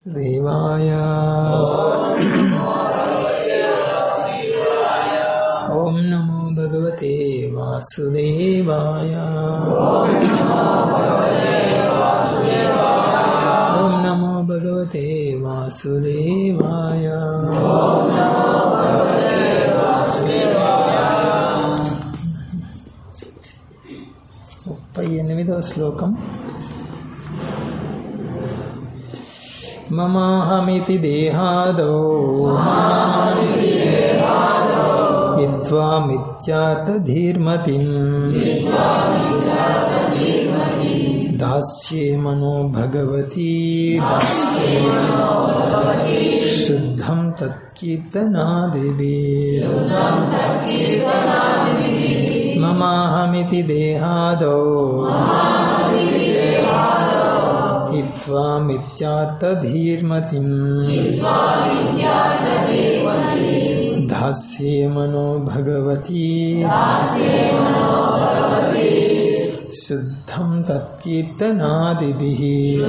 దేవాయ ఓం నమో భగవతే వాసుదేవాయ ఓం నమో భగవతే వాసుదేవాయ ముప్పై ఎనిమిదవ శ్లోకం మమాహమితి దేహాదో విద్వామిత్యాతధీర్మతిం దాస్యే మనో భగవతీ శుద్ధం తత్కీర్తనాదిభి మమాహమితి దేహాదో हित्वामित्यात्तधीर्मतिं धास्ये मनो भगवती शुद्धं तत्कीर्तनादिभिः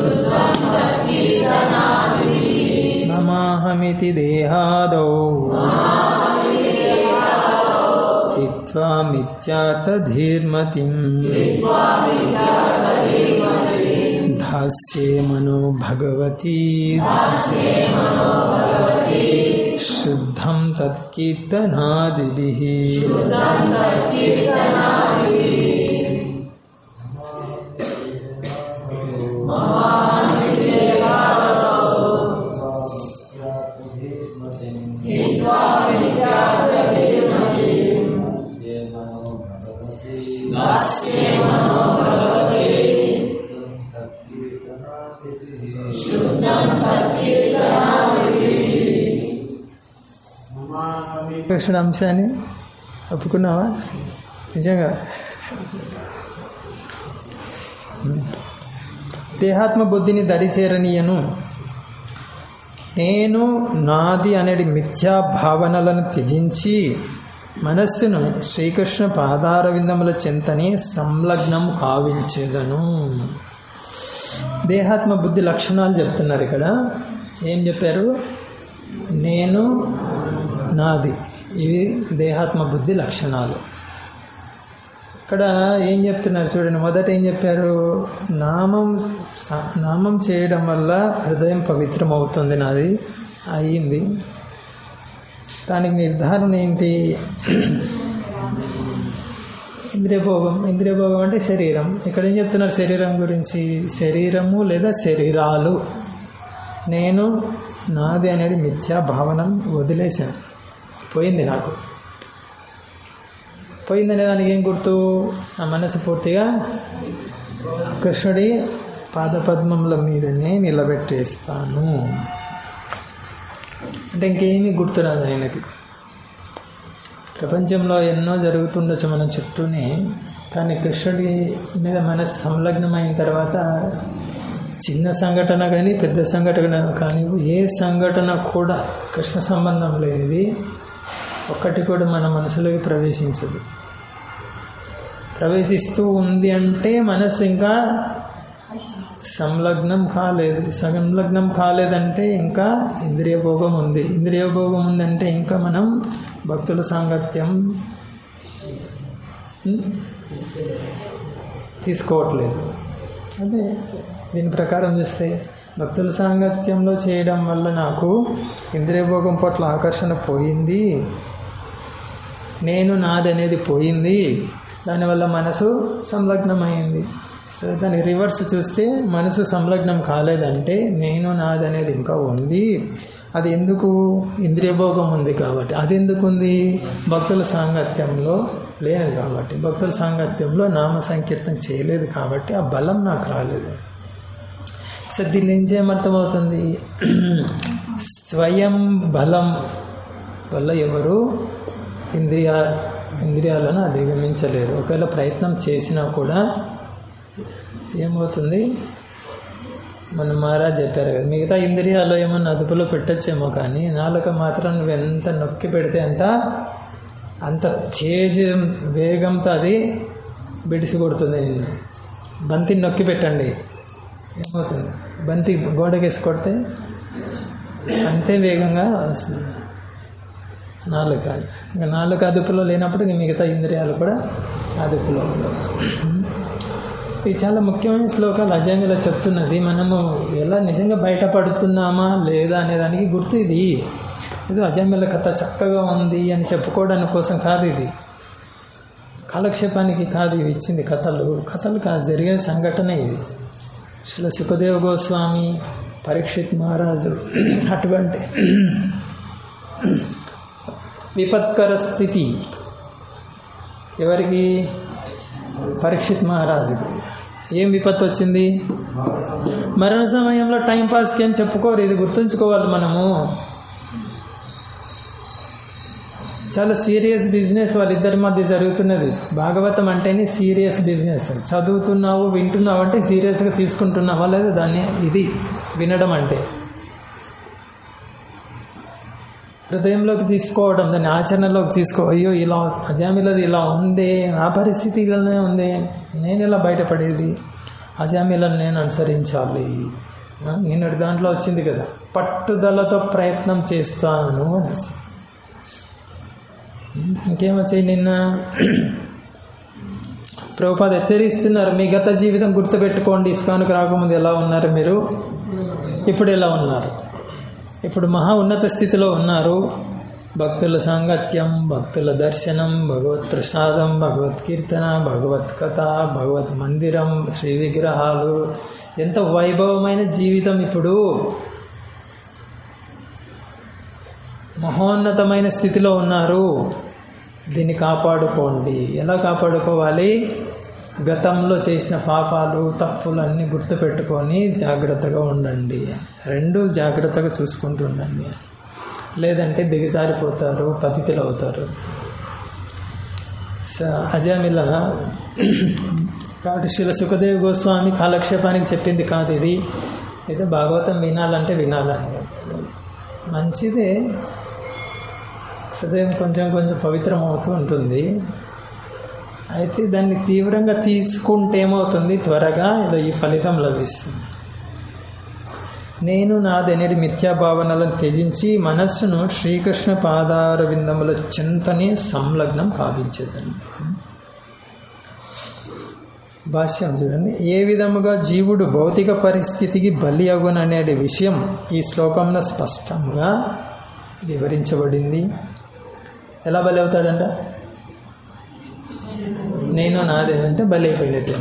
नमाहमिति देहादौ हित्वामित्यार्थधीर्मतिम् धास्ये मनो भगवती शुद्धं तत्कीर्तनादिभिः కృష్ణ అంశాన్ని ఒప్పుకున్నావా నిజంగా దేహాత్మ బుద్ధిని దరిచేరనీయను నేను నాది అనేది మిథ్యా భావనలను త్యజించి మనస్సును శ్రీకృష్ణ పాదార విందముల చెంతని సంలగ్నం కావించేదను దేహాత్మ బుద్ధి లక్షణాలు చెప్తున్నారు ఇక్కడ ఏం చెప్పారు నేను నాది ఇవి దేహాత్మ బుద్ధి లక్షణాలు ఇక్కడ ఏం చెప్తున్నారు చూడండి మొదట ఏం చెప్పారు నామం స- నామం చేయడం వల్ల హృదయం పవిత్రం అవుతుంది నాది అయ్యింది దానికి నిర్ధారణ ఏంటి ఇంద్రియభోగం ఇంద్రియభోగం అంటే శరీరం ఇక్కడ ఏం చెప్తున్నారు శరీరం గురించి శరీరము లేదా శరీరాలు నేను నాది అనేది మిథ్యా భావన వదిలేశాను పోయింది నాకు పోయిందనే దానికి ఏం గుర్తు నా మనసు పూర్తిగా కృష్ణుడి పాదపద్మముల మీదనే నిలబెట్టేస్తాను అంటే ఇంకేమీ గుర్తురాదు ఆయనకి ప్రపంచంలో ఎన్నో జరుగుతుండొచ్చు మన చుట్టూనే కానీ కృష్ణుడి మీద మనసు సంలగ్నమైన తర్వాత చిన్న సంఘటన కానీ పెద్ద సంఘటన కానీ ఏ సంఘటన కూడా కృష్ణ సంబంధం లేనిది ఒక్కటి కూడా మన మనసులోకి ప్రవేశించదు ప్రవేశిస్తూ ఉంది అంటే మనసు ఇంకా సంలగ్నం కాలేదు సంలగ్నం కాలేదంటే ఇంకా ఇంద్రియ భోగం ఉంది ఇంద్రియ భోగం ఉందంటే ఇంకా మనం భక్తుల సాంగత్యం ఉం, తీసుకోవట్లేదు అదే దీని ప్రకారం చూస్తే భక్తుల సాంగత్యంలో చేయడం వల్ల నాకు ఇంద్రియ భోగం పట్ల ఆకర్షణ పోయింది నేను నాది అనేది పోయింది దానివల్ల మనసు సంలగ్నమైంది సో దాని రివర్స్ చూస్తే మనసు సంలగ్నం కాలేదంటే నేను నాది అనేది ఇంకా ఉంది అది ఎందుకు ఇంద్రియ భోగం ఉంది కాబట్టి అది ఎందుకు ఉంది భక్తుల సాంగత్యంలో లేనిది కాబట్టి భక్తుల సాంగత్యంలో నామ సంకీర్తన చేయలేదు కాబట్టి ఆ బలం నాకు రాలేదు సో దీన్ని ఏం చేయమర్థమవుతుంది స్వయం బలం వల్ల ఎవరు ఇంద్రియ ఇంద్రియాలను అధిగమించలేరు ఒకవేళ ప్రయత్నం చేసినా కూడా ఏమవుతుంది మన మహారాజ్ చెప్పారు కదా మిగతా ఇంద్రియాలు ఏమన్నా అదుపులో పెట్టచ్చేమో కానీ నాలుక మాత్రం నువ్వు ఎంత నొక్కి పెడితే అంత అంత తేజ వేగంతో అది బిడిసి కొడుతుంది నిన్ను బంతిని నొక్కి పెట్టండి ఏమవుతుంది బంతి గోడకేసి కొడితే అంతే వేగంగా వస్తుంది నాలుక ఇంకా నాలుక అదుపులో లేనప్పుడు ఇంక మిగతా ఇంద్రియాలు కూడా అదుపులో ఉండవు ఇది చాలా ముఖ్యమైన శ్లోకాలు అజయమిలో చెప్తున్నది మనము ఎలా నిజంగా బయటపడుతున్నామా లేదా అనేదానికి గుర్తు ఇది ఇది అజయమిల కథ చక్కగా ఉంది అని చెప్పుకోవడానికి కోసం కాదు ఇది కాలక్షేపానికి కాదు ఇవి ఇచ్చింది కథలు కథలు కాదు జరిగిన సంఘటన ఇది శ్రీ సుఖదేవ గోస్వామి పరీక్షిత్ మహారాజు అటువంటి విపత్కర స్థితి ఎవరికి పరీక్షిత్ మహారాజుకి ఏం విపత్తు వచ్చింది మరణ సమయంలో టైంపాస్కి ఏం చెప్పుకోరు ఇది గుర్తుంచుకోవాలి మనము చాలా సీరియస్ బిజినెస్ వాళ్ళిద్దరి మధ్య జరుగుతున్నది భాగవతం అంటేనే సీరియస్ బిజినెస్ చదువుతున్నావు వింటున్నావు అంటే సీరియస్గా తీసుకుంటున్నావా లేదా దాన్ని ఇది వినడం అంటే హృదయంలోకి తీసుకోవడం దాన్ని ఆచరణలోకి తీసుకో అయ్యో ఇలా అజామిలది ఇలా ఉంది నా పరిస్థితి ఇలానే ఉంది నేను ఎలా బయటపడేది అజామిలను నేను అనుసరించాలి ఆ, నిన్నటి దాంట్లో వచ్చింది కదా పట్టుదలతో ప్రయత్నం చేస్తాను అని వచ్చింది ఇంకేమొచ్చాయి నిన్న ప్రభుపాద హెచ్చరిస్తున్నారు మీ గత జీవితం గుర్తుపెట్టుకోండి ఇస్కాన్కు రాకముందు ఎలా ఉన్నారు మీరు ఇప్పుడు ఎలా ఉన్నారు ఇప్పుడు మహా ఉన్నత స్థితిలో ఉన్నారు భక్తుల సాంగత్యం భక్తుల దర్శనం భగవత్ ప్రసాదం భగవత్ కీర్తన భగవత్ కథ భగవత్ మందిరం శ్రీ విగ్రహాలు ఎంత వైభవమైన జీవితం ఇప్పుడు మహోన్నతమైన స్థితిలో ఉన్నారు దీన్ని కాపాడుకోండి ఎలా కాపాడుకోవాలి గతంలో చేసిన పాపాలు తప్పులు అన్నీ గుర్తుపెట్టుకొని జాగ్రత్తగా ఉండండి రెండు జాగ్రత్తగా చూసుకుంటూ ఉండండి లేదంటే దిగజారిపోతారు పతితులు అవుతారు స అజామిల కాబట్టి శిల సుఖదేవ్ గోస్వామి కాలక్షేపానికి చెప్పింది కాదు ఇది ఏదో భాగవతం వినాలంటే వినాలని మంచిదే హృదయం కొంచెం కొంచెం పవిత్రం అవుతూ ఉంటుంది అయితే దాన్ని తీవ్రంగా తీసుకుంటే ఏమవుతుంది త్వరగా ఇలా ఈ ఫలితం లభిస్తుంది నేను నాదనేది మిథ్యాభావనలను త్యజించి మనస్సును శ్రీకృష్ణ పాదార విందముల చింతనే సంలగ్నం కావించేదని భాష్యం చూడండి ఏ విధముగా జీవుడు భౌతిక పరిస్థితికి బలి అగుననే విషయం ఈ శ్లోకంలో స్పష్టంగా వివరించబడింది ఎలా బలి అవుతాడంట నేను నాదే అంటే బలి అయిపోయినట్టు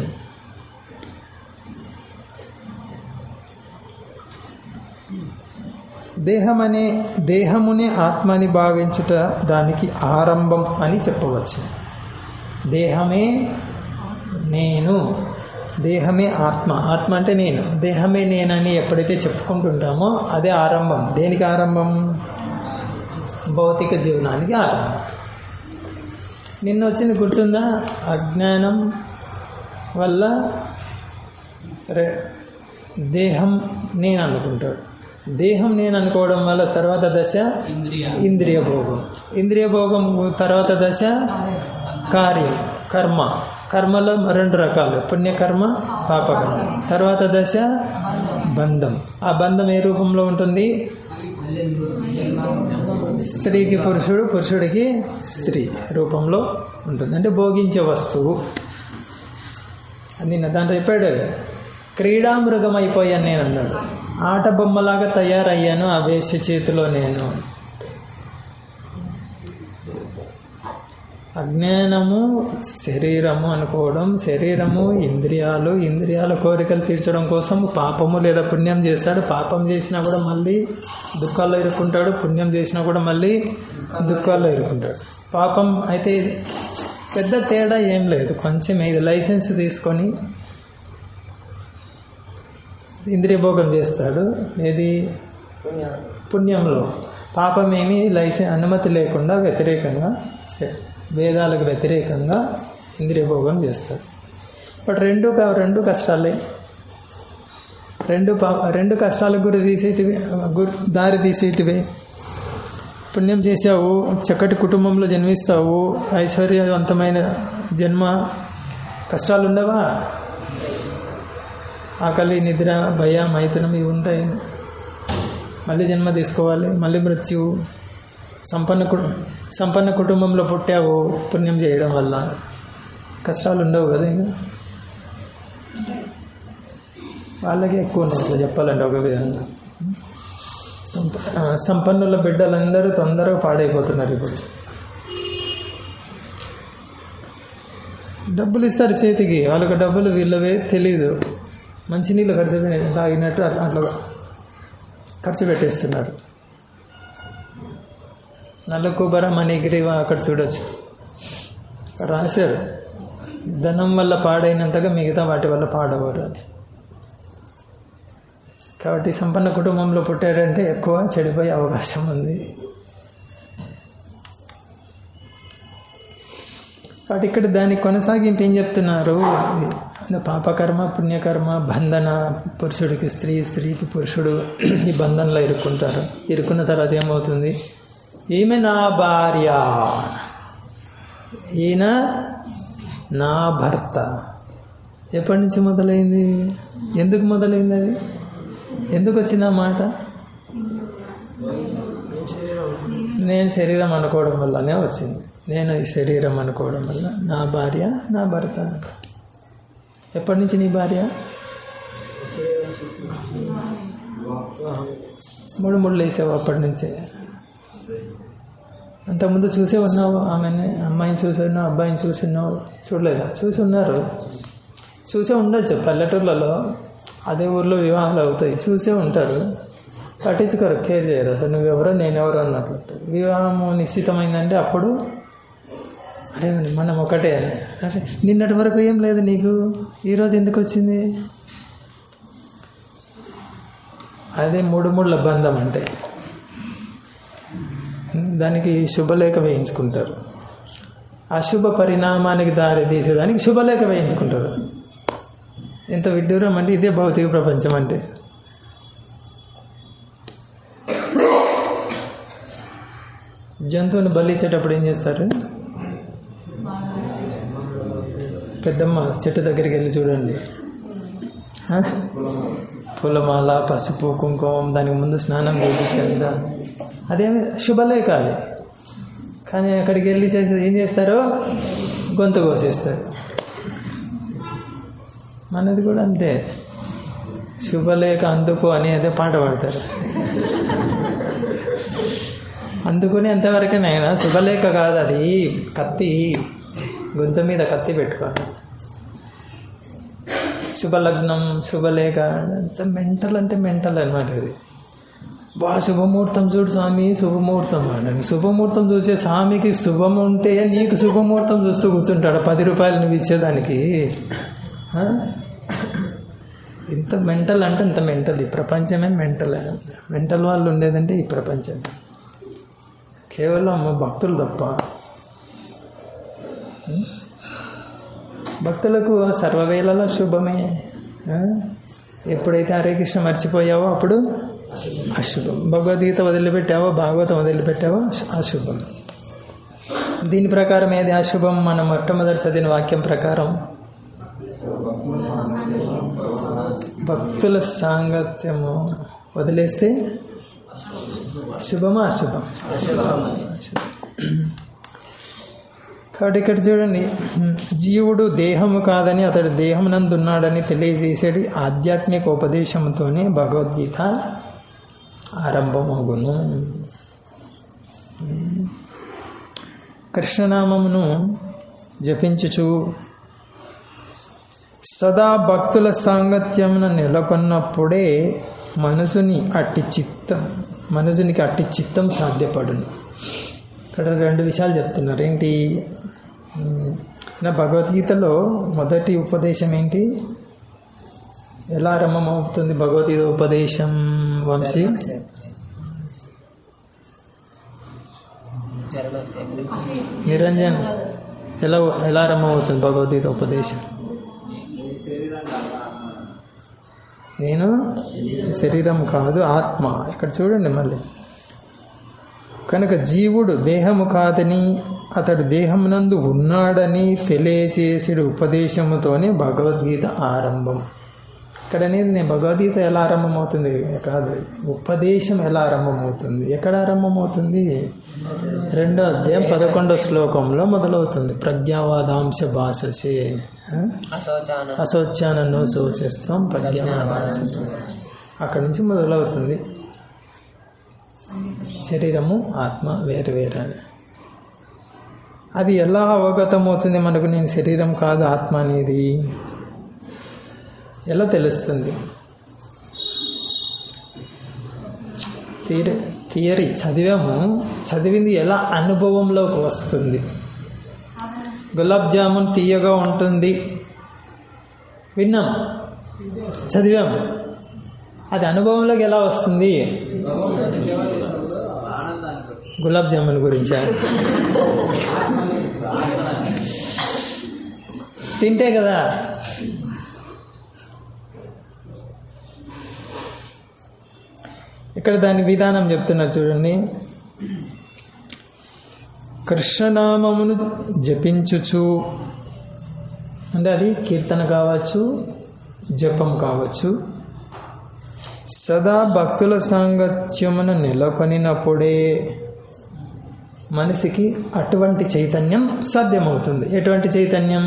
దేహమనే దేహమునే ఆత్మని భావించుట దానికి ఆరంభం అని చెప్పవచ్చు దేహమే నేను దేహమే ఆత్మ ఆత్మ అంటే నేను దేహమే నేనని ఎప్పుడైతే చెప్పుకుంటుంటామో అదే ఆరంభం దేనికి ఆరంభం భౌతిక జీవనానికి ఆరంభం నిన్న వచ్చింది గుర్తుందా అజ్ఞానం వల్ల రె- దేహం నేను అనుకుంటాడు దేహం నేను అనుకోవడం వల్ల తర్వాత దశ ఇంద్రియ భోగం ఇంద్రియ భోగం తర్వాత దశ కార్యం కర్మ కర్మలో రెండు రకాలు పుణ్యకర్మ పాపకర్మ తర్వాత దశ బంధం ఆ బంధం ఏ రూపంలో ఉంటుంది స్త్రీకి పురుషుడు పురుషుడికి స్త్రీ రూపంలో ఉంటుంది అంటే భోగించే వస్తువు అది నిన్న దాంట్లో చెప్పాడు క్రీడామృగం అయిపోయాను నేను అన్నాడు ఆట బొమ్మలాగా తయారయ్యాను ఆ వేశ్య చేతిలో నేను అజ్ఞానము శరీరము అనుకోవడం శరీరము ఇంద్రియాలు ఇంద్రియాల కోరికలు తీర్చడం కోసం పాపము లేదా పుణ్యం చేస్తాడు పాపం చేసినా కూడా మళ్ళీ దుఃఖాల్లో ఇరుక్కుంటాడు పుణ్యం చేసినా కూడా మళ్ళీ దుఃఖాల్లో ఇరుక్కుంటాడు పాపం అయితే పెద్ద తేడా ఏం లేదు కొంచెం ఇది లైసెన్స్ తీసుకొని ఇంద్రియ భోగం చేస్తాడు ఏది పుణ్యంలో పాపమేమి లైసెన్స్ అనుమతి లేకుండా వ్యతిరేకంగా చే- వేదాలకు వ్యతిరేకంగా ఇంద్రియ భోగం చేస్తాడు బట్ రెండు క- రెండు కష్టాలే రెండు పా రెండు కష్టాలకు గురి తీసేటివి గురి దారి తీసేటివే పుణ్యం చేసావు చక్కటి కుటుంబంలో జన్మిస్తావు ఐశ్వర్యవంతమైన జన్మ కష్టాలు ఉండవా ఆకలి నిద్ర భయ మైథునం ఇవి ఉంటాయి మళ్ళీ జన్మ తీసుకోవాలి మళ్ళీ మృత్యు సంపన్న కు సంపన్న కుటుంబంలో పుట్టావు పుణ్యం చేయడం వల్ల కష్టాలు ఉండవు కదా ఇంకా వాళ్ళకి ఎక్కువ ఉన్నాయి ఇట్లా చెప్పాలంటే ఒక విధంగా సంప ఆ, సంపన్నుల బిడ్డలందరూ తొందరగా పాడైపోతున్నారు ఇప్పుడు డబ్బులు ఇస్తారు చేతికి వాళ్ళకి డబ్బులు వీళ్ళవే తెలీదు మంచినీళ్ళు ఖర్చు పెట్టి తాగినట్టు అట్లా అట్లా ఖర్చు పెట్టేస్తున్నారు నల్ల కుబర మణిగిరివ అక్కడ చూడొచ్చు రాశారు ధనం వల్ల పాడైనంతగా మిగతా వాటి వల్ల పాడవరు అని కాబట్టి సంపన్న కుటుంబంలో పుట్టాడంటే ఎక్కువ చెడిపోయే అవకాశం ఉంది కాబట్టి ఇక్కడ దాని కొనసాగింపు ఏం చెప్తున్నారు ఇది పాపకర్మ పుణ్యకర్మ బంధన పురుషుడికి స్త్రీ స్త్రీకి పురుషుడు ఈ బంధంలో ఇరుక్కుంటారు ఇరుక్కున్న తర్వాత ఏమవుతుంది ఈమె నా భార్య ఈయన నా భర్త ఎప్పటి నుంచి మొదలైంది ఎందుకు మొదలైంది అది ఎందుకు వచ్చింది ఆ మాట నేను శరీరం అనుకోవడం వల్లనే వచ్చింది నేను ఈ శరీరం అనుకోవడం వల్ల నా భార్య నా భర్త ఎప్పటి నుంచి నీ భార్య మూడు మూడు వేసావు అప్పటి నుంచే అంతకుముందు చూసే ఉన్నావు ఆమెని అమ్మాయిని చూసి ఉన్నావు అబ్బాయిని చూసి ఉన్నావు చూడలేదా చూసి ఉన్నారు చూసే ఉండొచ్చు పల్లెటూర్లలో అదే ఊర్లో వివాహాలు అవుతాయి చూసే ఉంటారు పట్టించుకోరు కేర్ చేయరు అసలు నువ్వెవరో నేనెవరో అన్నట్లు వివాహము నిశ్చితమైందంటే అప్పుడు అరే మనం ఒకటే అని అరే నిన్నటి వరకు ఏం లేదు నీకు ఈరోజు ఎందుకు వచ్చింది అదే మూడు ముళ్ళ బంధం అంటే దానికి శుభలేఖ వేయించుకుంటారు అశుభ పరిణామానికి దారి తీసేదానికి శుభలేఖ వేయించుకుంటారు ఎంత విడ్డూరం అంటే ఇదే భౌతిక ప్రపంచం అంటే జంతువుని బలిచ్చేటప్పుడు ఏం చేస్తారు పెద్దమ్మ చెట్టు దగ్గరికి వెళ్ళి చూడండి ఆ? పూలమాల పసుపు కుంకుమం దానికి ముందు స్నానం చేయించేంత అదేమి శుభలేఖ అది కానీ అక్కడికి వెళ్ళి చేసి ఏం చేస్తారు గొంతు కోసేస్తారు మనది కూడా అంతే శుభలేఖ అందుకు అని అదే పాట పాడతారు అందుకుని ఎంతవరకేనైనా శుభలేఖ కాదు అది కత్తి గొంతు మీద కత్తి పెట్టుకోవాలి శుభలగ్నం శుభలేఖ అంత మెంటల్ అంటే మెంటల్ అనమాట ఇది బా శుభముహూర్తం చూడు స్వామి శుభముహూర్తం అండి శుభముహూర్తం చూసే స్వామికి శుభం ఉంటే నీకు శుభముహూర్తం చూస్తూ కూర్చుంటాడు పది రూపాయలు నువ్వు ఇచ్చేదానికి ఆ? ఇంత మెంటల్ అంటే ఇంత మెంటల్ ఈ ప్రపంచమే మెంటల్ మెంటల్ వాళ్ళు ఉండేదంటే ఈ ప్రపంచం కేవలం భక్తులు తప్ప ఉం? భక్తులకు సర్వవేళలో శుభమే ఆ? ఎప్పుడైతే హరే కృష్ణ మర్చిపోయావో అప్పుడు అశుభం భగవద్గీత వదిలిపెట్టావో భాగవతం వదిలిపెట్టావో అశుభం దీని ప్రకారం ఏది అశుభం మనం మొట్టమొదటి చదివిన వాక్యం ప్రకారం భక్తుల సాంగత్యము వదిలేస్తే శుభమా అశుభం కాబట్టి ఇక్కడ చూడండి జీవుడు దేహము కాదని అతడు దేహమునందున్నాడని తెలియజేసేది ఆధ్యాత్మిక ఉపదేశంతోనే భగవద్గీత ఆరంభమగును కృష్ణనామమును జపించుచు సదా భక్తుల సాంగత్యమున నెలకొన్నప్పుడే మనసుని అట్టి చిత్తం మనసునికి అట్టి చిత్తం సాధ్యపడును ఇక్కడ రెండు విషయాలు చెప్తున్నారు ఏంటి ఉమ్, నా భగవద్గీతలో మొదటి ఉపదేశం ఏంటి ఎలా ఆరంభమవుతుంది భగవద్గీత ఉపదేశం వంశీ నిరంజన్ ఎలా ఎలా ఆరంభమవుతుంది భగవద్గీత ఉపదేశం నేను శరీరం కాదు ఆత్మ ఇక్కడ చూడండి మళ్ళీ కనుక జీవుడు దేహము కాదని అతడు దేహమునందు ఉన్నాడని తెలియచేసేడు ఉపదేశముతోనే భగవద్గీత ఆరంభం ఇక్కడ అనేది నేను భగవద్గీత ఎలా ఆరంభమవుతుంది కాదు ఉపదేశం ఎలా ఆరంభమవుతుంది ఎక్కడ ఆరంభమవుతుంది రెండో అధ్యాయం పదకొండో శ్లోకంలో మొదలవుతుంది ప్రజ్ఞావాదాంశ భాషసే ఆ? అశోచాన అశోచ్యానను శోచేస్తాం ప్రజ్ఞావాదాంశ అక్కడి నుంచి మొదలవుతుంది శరీరము ఆత్మ వేరు వేరు అని అది ఎలా అవగతమవుతుంది మనకు నేను శరీరం కాదు ఆత్మ అనేది ఎలా తెలుస్తుంది థియరీ థియరీ చదివాము చదివింది ఎలా అనుభవంలోకి వస్తుంది గులాబ్ జామున్ తీయగా ఉంటుంది విన్నాం చదివాం అది అనుభవంలోకి ఎలా వస్తుంది గులాబ్ జామున్ గురించా తింటే కదా ఇక్కడ దాని విధానం చెప్తున్నారు చూడండి కృష్ణనామమును జపించుచు అంటే అది కీర్తన కావచ్చు జపం కావచ్చు సదా భక్తుల సాంగత్యమును నెలకొనినప్పుడే మనిషికి అటువంటి చైతన్యం సాధ్యమవుతుంది ఎటువంటి చైతన్యం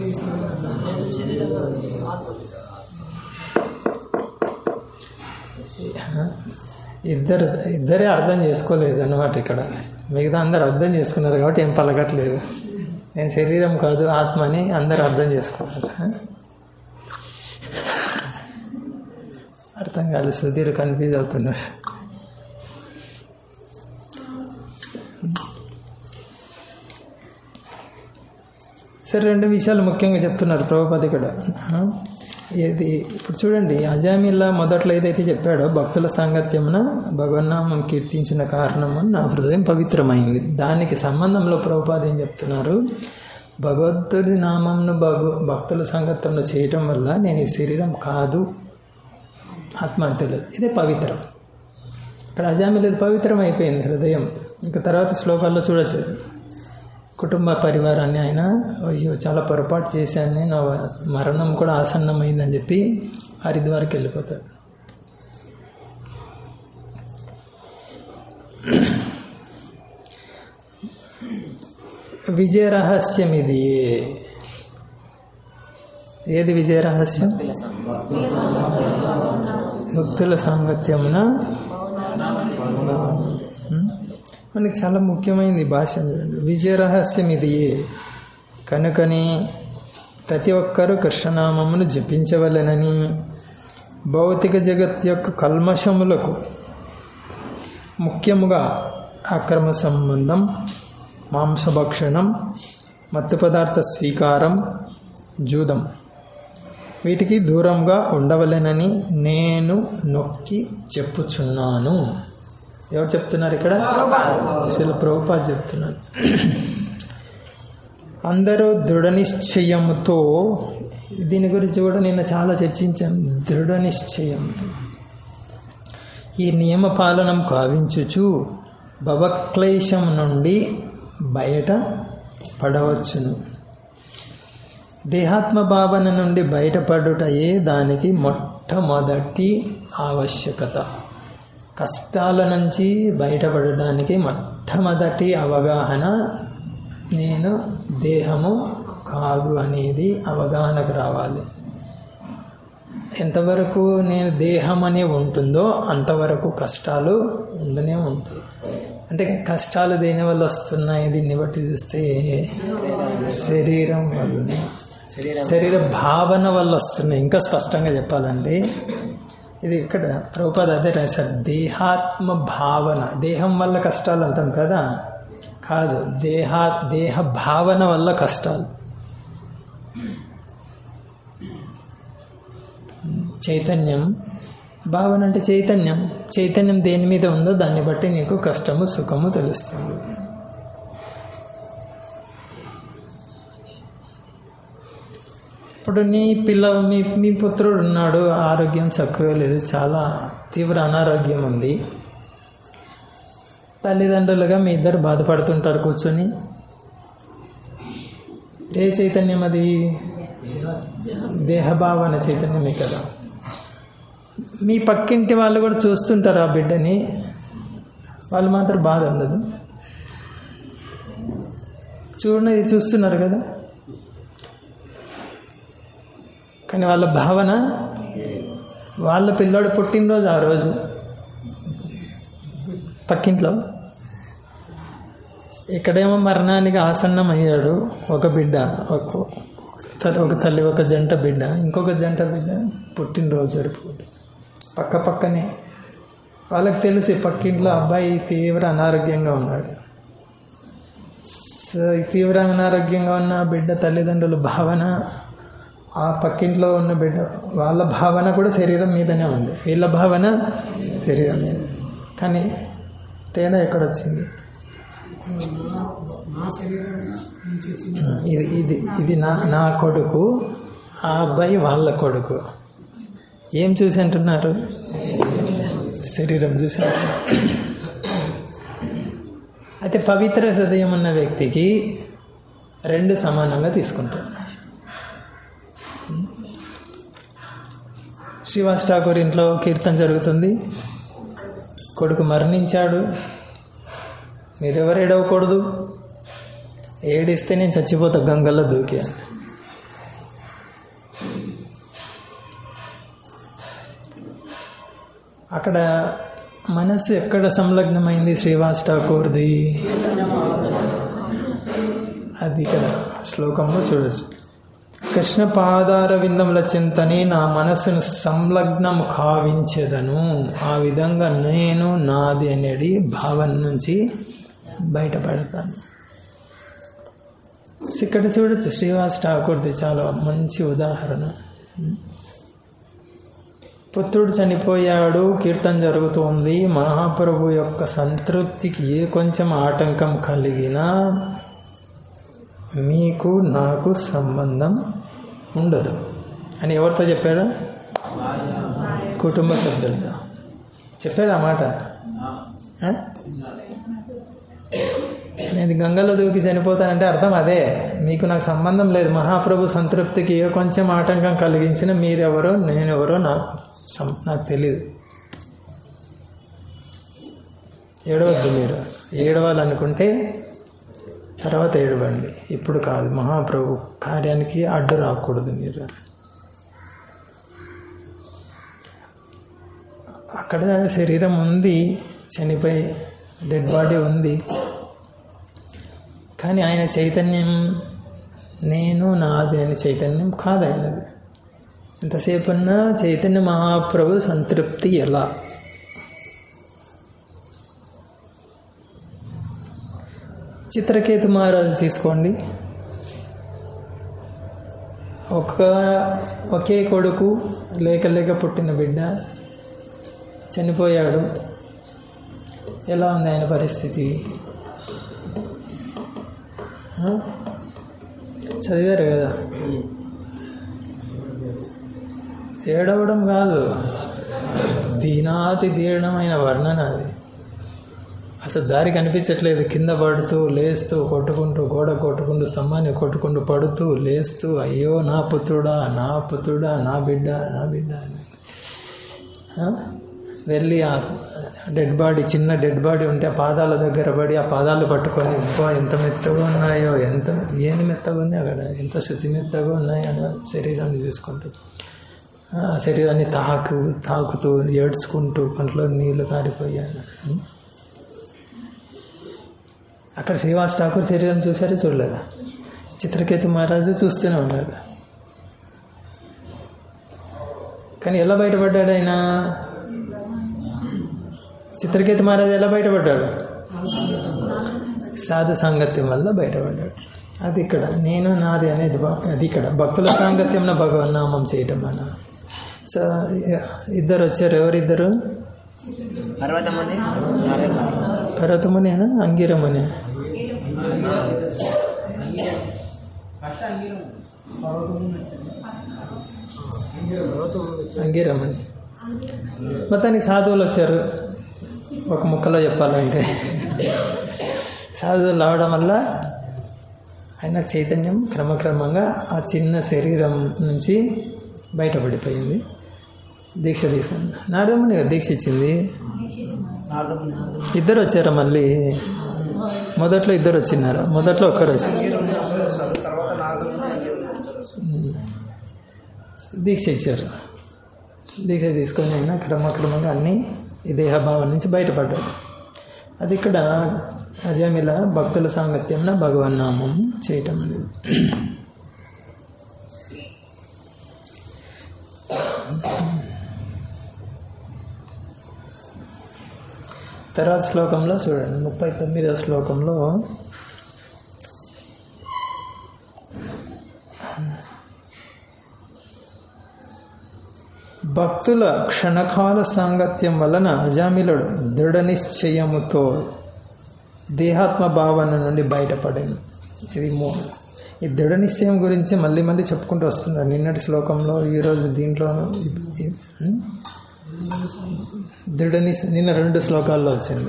ఇద్దరు ఇద్దరే అర్థం చేసుకోలేదు అన్నమాట ఇక్కడ మిగతా అందరు అర్థం చేసుకున్నారు కాబట్టి ఏం పలకట్లేదు నేను శరీరం కాదు ఆత్మ అని అందరు అర్థం చేసుకున్నారు అర్థం కాదు సుధీర్ కన్ఫ్యూజ్ అవుతున్నారు సరే రెండు విషయాలు ముఖ్యంగా చెప్తున్నారు ప్రభుపతి ఇక్కడ ఆ? ఏది ఇప్పుడు చూడండి అజామిల్లా మొదట్లో ఏదైతే చెప్పాడో భక్తుల సాంగత్యమున భగవన్నామం కీర్తించిన కారణము నా హృదయం పవిత్రమైంది దానికి సంబంధంలో ప్రభుపాద ఏం చెప్తున్నారు భగవంతుడి నామంను భగ భక్తుల సాంగత్యంలో చేయటం వల్ల నేను ఈ శరీరం కాదు ఆత్మహత్యలు ఇదే పవిత్రం ఇక్కడ అజామిలేదు పవిత్రం అయిపోయింది హృదయం ఇంకా తర్వాత శ్లోకాల్లో చూడొచ్చు కుటుంబ పరివారాన్ని ఆయన అయ్యో చాలా పొరపాటు చేశాను నా మరణం కూడా ఆసన్నమైందని చెప్పి హరిద్వార్కి వెళ్ళిపోతాడు విజయ రహస్యం ఇది ఏది విజయ రహస్యం భక్తుల సాంగత్యమున ఉం? మనకి చాలా ముఖ్యమైనది ఈ భాష చూడండి విజయ రహస్యం ఇది కనుకని ప్రతి ఒక్కరూ కృష్ణనామమును జపించవలెనని భౌతిక జగత్ యొక్క కల్మషములకు ముఖ్యముగా అక్రమ సంబంధం మాంసభక్షణం మత్తు పదార్థ స్వీకారం జూదం వీటికి దూరంగా ఉండవలెనని నేను నొక్కి చెప్పుచున్నాను ఎవరు చెప్తున్నారు ఇక్కడ శిల ప్రభుపాద్ చెప్తున్నారు అందరూ దృఢ నిశ్చయముతో దీని గురించి కూడా నిన్న చాలా చర్చించాం దృఢ నిశ్చయంతో ఈ నియమ పాలనం కావించుచు భవక్లేశం నుండి బయట పడవచ్చును దేహాత్మ భావన నుండి బయటపడుటయే దానికి మొట్టమొదటి ఆవశ్యకత కష్టాల నుంచి బయటపడడానికి మొట్టమొదటి అవగాహన నేను దేహము కాదు అనేది అవగాహనకు రావాలి ఎంతవరకు నేను దేహం అనే ఉంటుందో అంతవరకు కష్టాలు ఉండనే ఉంటాయి అంటే కష్టాలు దేని వల్ల వస్తున్నాయి దీన్ని బట్టి చూస్తే శరీరం వల్లనే వస్తాయి. శరీర భావన వల్ల వస్తున్నాయి ఇంకా స్పష్టంగా చెప్పాలంటే ఇది ఇక్కడ ప్రభుపాద అదే రాశారు దేహాత్మ భావన దేహం వల్ల కష్టాలు అంటాం కదా కాదు దేహా దేహ భావన వల్ల కష్టాలు చైతన్యం భావన అంటే చైతన్యం చైతన్యం దేని మీద ఉందో దాన్ని బట్టి నీకు కష్టము సుఖము తెలుస్తుంది ఇప్పుడు నీ పిల్ల మీ మీ పుత్రుడు ఉన్నాడు ఆరోగ్యం చక్కగా లేదు చాలా తీవ్ర అనారోగ్యం ఉంది తల్లిదండ్రులుగా మీ ఇద్దరు బాధపడుతుంటారు కూర్చొని ఏ చైతన్యం అది దేహభావన చైతన్యమే కదా మీ పక్కింటి వాళ్ళు కూడా చూస్తుంటారు ఆ బిడ్డని వాళ్ళు మాత్రం బాధ ఉండదు చూడండి ఇది చూస్తున్నారు కదా కానీ వాళ్ళ భావన వాళ్ళ పిల్లోడు పుట్టినరోజు ఆ రోజు పక్కింట్లో ఇక్కడేమో మరణానికి ఆసన్నం అయ్యాడు ఒక బిడ్డ ఒక తల్లి ఒక తల్లి ఒక జంట బిడ్డ ఇంకొక జంట బిడ్డ పుట్టినరోజు జరుపుకుంటు పక్క పక్కనే వాళ్ళకి తెలిసి పక్కింట్లో అబ్బాయి తీవ్ర అనారోగ్యంగా ఉన్నాడు సో ఈ తీవ్ర అనారోగ్యంగా ఉన్న బిడ్డ తల్లిదండ్రుల భావన ఆ పక్కింట్లో ఉన్న బిడ్డ వాళ్ళ భావన కూడా శరీరం మీదనే ఉంది వీళ్ళ భావన శరీరం మీద కానీ తేడా ఎక్కడొచ్చింది నా శరీరం నుంచి వచ్చింది ఇది ఇది ఇది నా నా కొడుకు ఆ అబ్బాయి వాళ్ళ కొడుకు ఏం చూసి అంటున్నారు శరీరం చూసి అంటున్నారు. అయితే పవిత్ర హృదయం ఉన్న వ్యక్తికి రెండు సమానంగా తీసుకుంటాడు శ్రీవాస్ ఠాకూర్ ఇంట్లో కీర్తన జరుగుతుంది కొడుకు మరణించాడు మీరెవరు ఏడవకూడదు ఏడిస్తే నేను చచ్చిపోతా గంగల్లో దూకి అని. అక్కడ మనస్సు ఎక్కడ సంలగ్నమైంది శ్రీవాస్ ఠాకూర్ది అది ఇక్కడ శ్లోకంలో చూడొచ్చు కృష్ణ పాదార విందముల చింతని నా మనస్సును సంలగ్నం కావించేదను ఆ విధంగా నేను నాది అనేది భావన నుంచి బయటపడతాను ఇక్కడ చూడొచ్చు శ్రీవాస్ ఠాకూర్ది చాలా మంచి ఉదాహరణ పుత్రుడు చనిపోయాడు కీర్తన జరుగుతోంది మహాప్రభు యొక్క సంతృప్తికి ఏ కొంచెం ఆటంకం కలిగినా మీకు నాకు సంబంధం ఉండదు అని ఎవరితో చెప్పాడు కుటుంబ సభ్యులతో చెప్పాడు ఆ మాట ఆ? నేను గంగలో దూకి చనిపోతానంటే అర్థం అదే మీకు నాకు సంబంధం లేదు మహాప్రభు సంతృప్తికి ఏ కొంచెం ఆటంకం కలిగించిన మీరెవరో నేనెవరో నాకు సం- నాకు తెలియదు ఏడవద్దు మీరు ఏడవాలనుకుంటే తర్వాత ఏడవండి ఇప్పుడు కాదు మహాప్రభు కార్యానికి అడ్డు రాకూడదు మీరు అక్కడ శరీరం ఉంది చనిపోయి డెడ్ బాడీ ఉంది కానీ ఆయన చైతన్యం నేను నాది అనే చైతన్యం కాదు ఆయనది ఎంతసేపు ఉన్నా చైతన్య మహాప్రభు సంతృప్తి ఎలా చిత్రకేతు మహారాజు తీసుకోండి ఒక ఒకే కొడుకు లేక లేక పుట్టిన బిడ్డ చనిపోయాడు ఎలా ఉంది ఆయన పరిస్థితి ఆ? చదివారు కదా ఏడవడం కాదు దీనాతి దీర్ణమైన వర్ణన అది అసలు దారి కనిపించట్లేదు కింద పడుతూ లేస్తూ కొట్టుకుంటూ గోడ కొట్టుకుంటూ స్తంభాన్ని కొట్టుకుంటూ పడుతూ లేస్తూ అయ్యో నా పుత్రుడా నా పుత్రుడా నా బిడ్డ నా బిడ్డ అని ఆ? వెళ్ళి ఆ డెడ్ బాడీ చిన్న డెడ్ బాడీ ఉంటే ఆ పాదాల దగ్గర పడి ఆ పాదాలు పట్టుకొని అబ్బా ఎంత మెత్తగా ఉన్నాయో ఎంత ఏంది మెత్తగా ఉంది అక్కడ ఎంత శుద్ధి మెత్తగా ఉన్నాయో అని శరీరాన్ని చూసుకుంటూ ఆ శరీరాన్ని తాకు తాకుతూ ఏడ్చుకుంటూ కంట్లో నీళ్లు కారిపోయాను ఉం? అక్కడ శ్రీవాస్ ఠాకూర్ శరీరం చూసారో చూడలేదా చిత్రకేతు మహారాజు చూస్తూనే ఉన్నారు కానీ ఎలా బయటపడ్డాడు ఆయన చిత్రకేతు మహారాజు ఎలా బయటపడ్డాడు సాధు సాంగత్యం వల్ల బయటపడ్డాడు అది ఇక్కడ నేను నాది అనేది బ- అది ఇక్కడ భక్తుల సాంగత్యం భగవన్నామం చేయటం అన్న సో ఇద్దరు వచ్చారు ఎవరిద్దరు పర్వతముని నారాయణముని పర్వతమునేనా అంగిరమునే అంగిరమని మొత్తానికి సాధువులు వచ్చారు ఒక ముక్కలో చెప్పాలంటే సాధువులు రావడం వల్ల ఆయన చైతన్యం క్రమక్రమంగా ఆ చిన్న శరీరం నుంచి బయటపడిపోయింది దీక్ష తీసుకుని నారదముని కదా దీక్ష ఇచ్చింది నారదముని ఇద్దరు వచ్చారా మళ్ళీ మొదట్లో ఇద్దరు వచ్చినారు మొదట్లో ఒక్కరు వచ్చారు తర్వాత నారదముని దీక్ష ఇచ్చారు దీక్ష తీసుకొని అయినా క్రమక్రమంగా అన్నీ ఈ దేహభావం నుంచి బయటపడ్డాడు అది ఇక్కడ అజమిల భక్తుల సాంగత్యంలో భగవన్నామం చేయటం అనేది తర్వాత శ్లోకంలో చూడండి ముప్పై తొమ్మిదవ శ్లోకంలో భక్తుల క్షణకాల సాంగత్యం వలన అజామిలుడు దృఢ నిశ్చయముతో దేహాత్మ భావన నుండి బయటపడాను ఇది మూ ఈ దృఢ నిశ్చయం గురించి మళ్ళీ మళ్ళీ చెప్పుకుంటూ వస్తున్నారు నిన్నటి శ్లోకంలో ఈరోజు దీంట్లో దృఢ నిశ్ నిన్న రెండు శ్లోకాల్లో వచ్చింది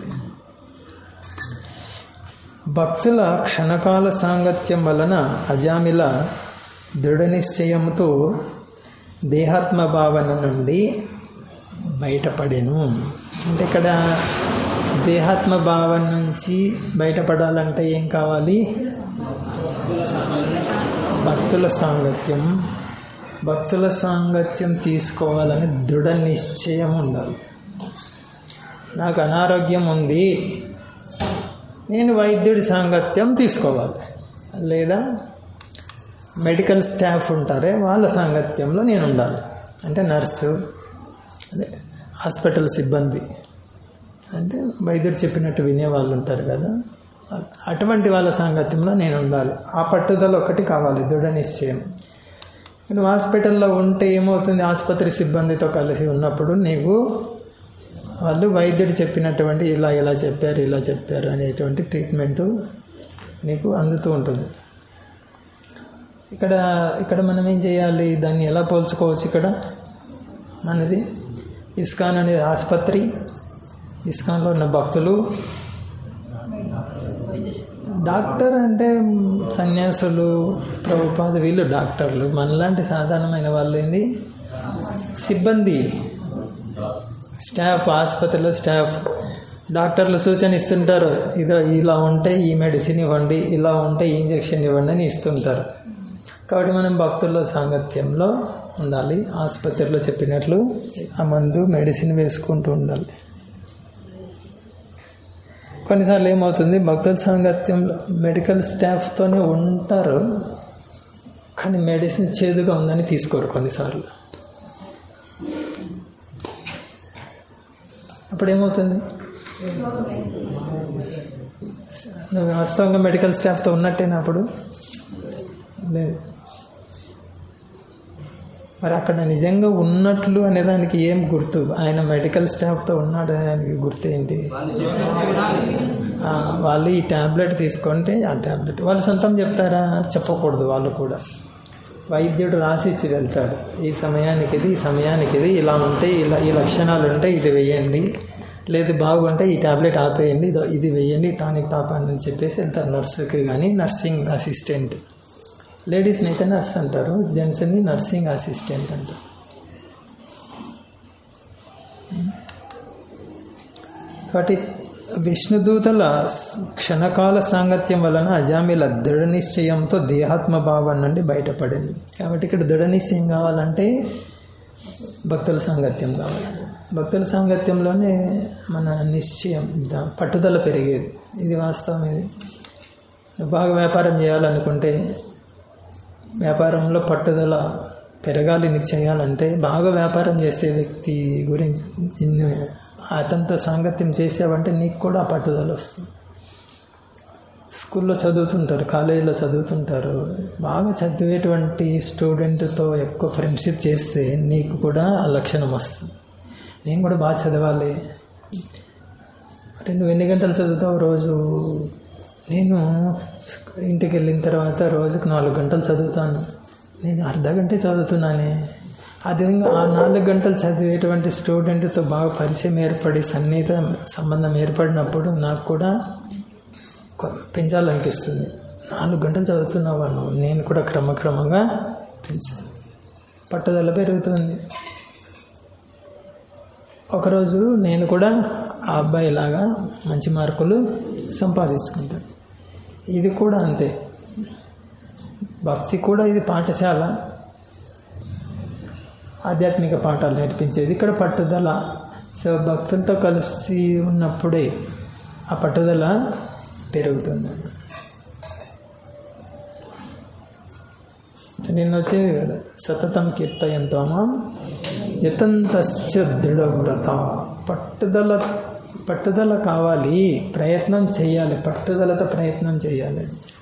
భక్తుల క్షణకాల సాంగత్యం వలన అజామిల దృఢ నిశ్చయంతో దేహాత్మ భావన నుండి బయటపడెను అంటే ఇక్కడ దేహాత్మ భావన నుంచి బయటపడాలంటే ఏం కావాలి భక్తుల సాంగత్యం భక్తుల సాంగత్యం తీసుకోవాలని దృఢ నిశ్చయం ఉండాలి నాకు అనారోగ్యం ఉంది నేను వైద్యుడి సాంగత్యం తీసుకోవాలి లేదా మెడికల్ స్టాఫ్ ఉంటారే వాళ్ళ సాంగత్యంలో నేను ఉండాలి అంటే నర్సు అదే హాస్పిటల్ సిబ్బంది అంటే వైద్యుడు చెప్పినట్టు వినే వాళ్ళు ఉంటారు కదా అటువంటి వాళ్ళ సాంగత్యంలో నేను ఉండాలి ఆ పట్టుదల ఒకటి కావాలి దృఢ నిశ్చయం నువ్వు హాస్పిటల్లో ఉంటే ఏమవుతుంది ఆసుపత్రి సిబ్బందితో కలిసి ఉన్నప్పుడు నీకు వాళ్ళు వైద్యుడు చెప్పినటువంటి ఇలా ఇలా చెప్పారు ఇలా చెప్పారు అనేటువంటి ట్రీట్మెంటు నీకు అందుతూ ఉంటుంది ఇక్కడ ఇక్కడ మనం ఏం చేయాలి దాన్ని ఎలా పోల్చుకోవచ్చు ఇక్కడ మనది ఇస్కాన్ అనేది ఆసుపత్రి ఇస్కాన్లో ఉన్న భక్తులు డాక్టర్ అంటే సన్యాసులు ప్రభుపాద వీళ్ళు డాక్టర్లు మనలాంటి సాధారణమైన వాళ్ళు ఏంది సిబ్బంది స్టాఫ్ ఆసుపత్రిలో స్టాఫ్ డాక్టర్లు సూచన ఇస్తుంటారు ఇదో ఇలా ఉంటే ఈ మెడిసిన్ ఇవ్వండి ఇలా ఉంటే ఈ ఇంజెక్షన్ ఇవ్వండి అని ఇస్తుంటారు కాబట్టి మనం భక్తుల్లో సాంగత్యంలో ఉండాలి ఆసుపత్రిలో చెప్పినట్లు ఆ మందు మెడిసిన్ వేసుకుంటూ ఉండాలి కొన్నిసార్లు ఏమవుతుంది భక్తుల సాంగత్యంలో మెడికల్ స్టాఫ్తోనే ఉంటారు కానీ మెడిసిన్ చేదుగా ఉందని తీసుకోరు కొన్నిసార్లు అప్పుడు ఏమవుతుంది నువ్వు వాస్తవంగా మెడికల్ స్టాఫ్తో ఉన్నట్టేనా అప్పుడు లేదు మరి అక్కడ నిజంగా ఉన్నట్లు అనేదానికి ఏం గుర్తు ఆయన మెడికల్ స్టాఫ్తో ఉన్నాడు అనేదానికి గుర్తు ఏంటి ఆ, వాళ్ళు ఈ ట్యాబ్లెట్ తీసుకుంటే ఆ ట్యాబ్లెట్ వాళ్ళు సొంతం చెప్తారా చెప్పకూడదు వాళ్ళు కూడా వైద్యుడు రాసిచ్చి వెళ్తాడు ఈ సమయానికి ఇది ఈ సమయానికి ఇది ఇలా ఉంటే ఇలా ఈ లక్షణాలు ఉంటే ఇది వేయండి లేదు బాగుంటే ఈ ట్యాబ్లెట్ ఆపేయండి ఇదో ఇది వేయండి టానిక్ తాపండి అని చెప్పేసి వెళ్తారు నర్సుకి కానీ నర్సింగ్ అసిస్టెంట్ లేడీస్ని అయితే నర్స్ అంటారు జెంట్స్ని నర్సింగ్ అసిస్టెంట్ అంటారు కాబట్టి విష్ణుదూతల స్- క్షణకాల సాంగత్యం వలన అజామిల దృఢ నిశ్చయంతో దేహాత్మ భావం నుండి బయటపడింది కాబట్టి ఇక్కడ దృఢ నిశ్చయం కావాలంటే భక్తుల సాంగత్యం కావాలి భక్తుల సాంగత్యంలోనే మన నిశ్చయం ద- పట్టుదల పెరిగేది ఇది వాస్తవం ఇది నువ్వు బాగా వ్యాపారం చేయాలనుకుంటే వ్యాపారంలో పట్టుదల పెరగాలి నీకు చేయాలంటే బాగా వ్యాపారం చేసే వ్యక్తి గురించి నిన్ను అతనితో సాంగత్యం చేసావంటే నీకు కూడా ఆ పట్టుదల వస్తుంది స్కూల్లో చదువుతుంటారు కాలేజీలో చదువుతుంటారు బాగా చదివేటువంటి స్టూడెంట్తో ఎక్కువ ఫ్రెండ్షిప్ చేస్తే నీకు కూడా ఆ లక్షణం వస్తుంది నేను కూడా బాగా చదవాలి మరి నువ్వు ఎన్ని గంటలు చదువుతావు రోజు నేను ఇంటికి వెళ్ళిన తర్వాత రోజుకు నాలుగు గంటలు చదువుతాను నేను అర్ధ గంట చదువుతున్నానే అదే ఆ నాలుగు గంటలు చదివేటువంటి స్టూడెంట్తో బాగా పరిచయం ఏర్పడి సన్నిహిత సంబంధం ఏర్పడినప్పుడు నాకు కూడా కొ- పెంచాలనిపిస్తుంది నాలుగు గంటలు చదువుతున్నావా నువ్వు నేను కూడా క్రమక్రమంగా పెంచుతాను పట్టుదల పెరుగుతుంది ఒకరోజు నేను కూడా ఆ అబ్బాయిలాగా మంచి మార్కులు సంపాదించుకుంటాను ఇది కూడా అంతే భక్తి కూడా ఇది పాఠశాల ఆధ్యాత్మిక పాఠాలు నేర్పించేది ఇక్కడ పట్టుదల సో భక్తులతో కలిసి ఉన్నప్పుడే ఆ పట్టుదల పెరుగుతుంది నిన్న వచ్చేది కదా సతతం కీర్తయంతో యతంతశ్చ దృఢవ్రత పట్టుదల పట్టుదల కావాలి ప్రయత్నం చేయాలి పట్టుదలతో ప్రయత్నం చేయాలి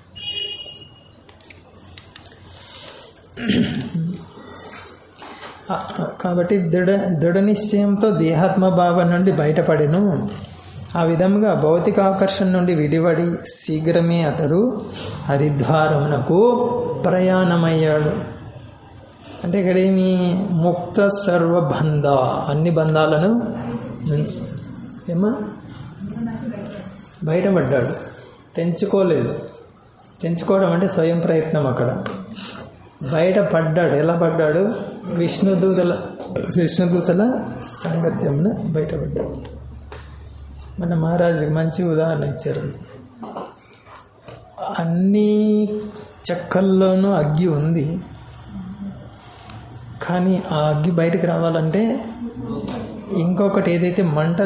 ఆ, ఆ, కాబట్టి దృఢ దృఢ నిశ్చయంతో దేహాత్మ భావం నుండి బయటపడెను ఆ విధంగా భౌతిక ఆకర్షణ నుండి విడివడి శీఘ్రమే అతడు హరిద్వారమునకు ప్రయాణమయ్యాడు అంటే ఇక్కడ ఏమి ముక్త సర్వబంధ అన్ని బంధాలను నుంచి ఏమా బయటపడ్డాడు తెంచుకోలేదు తెంచుకోవడం అంటే స్వయం ప్రయత్నం అక్కడ బయట పడ్డాడు ఎలా పడ్డాడు విష్ణుదూతల విష్ణుదూతల సాంగత్యంలో బయటపడ్డాడు మన మహారాజుకి మంచి ఉదాహరణ ఇచ్చారు అన్ని చెక్కల్లోనూ అగ్గి ఉంది కానీ ఆ అగ్గి బయటకు రావాలంటే ఇంకొకటి ఏదైతే మంట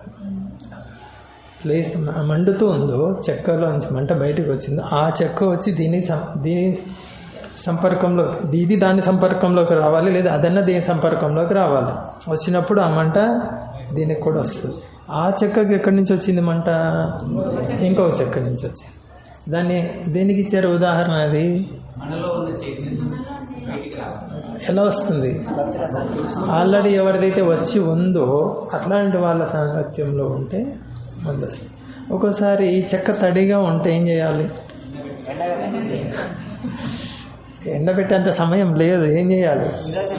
లే మండుతూ ఉందో చెక్కలో నుంచి మంట బయటకు వచ్చిందో ఆ చెక్క వచ్చి దీని సం- దీని సంపర్కంలో ఇది దాని సంపర్కంలోకి రావాలి లేదా అదన్న దీని సంపర్కంలోకి రావాలి వచ్చినప్పుడు ఆ మంట దీనికి కూడా వస్తుంది ఆ చెక్కకి ఎక్కడి నుంచి వచ్చింది మంట ఇంకొక చెక్క నుంచి వచ్చింది దాన్ని దేనికి ఇచ్చారు ఉదాహరణ అది మనలో ఉన్న చైతన్యం బయటికి రావాలి ఎలా వస్తుంది ఆల్రెడీ ఎవరిదైతే వచ్చి ఉందో అట్లాంటి వాళ్ళ సాంగత్యంలో ఉంటే ముందు వస్తుంది ఒక్కోసారి ఈ చెక్క తడిగా ఉంటే ఏం చేయాలి ఎండబెట్టేంత సమయం లేదు ఏం చేయాలి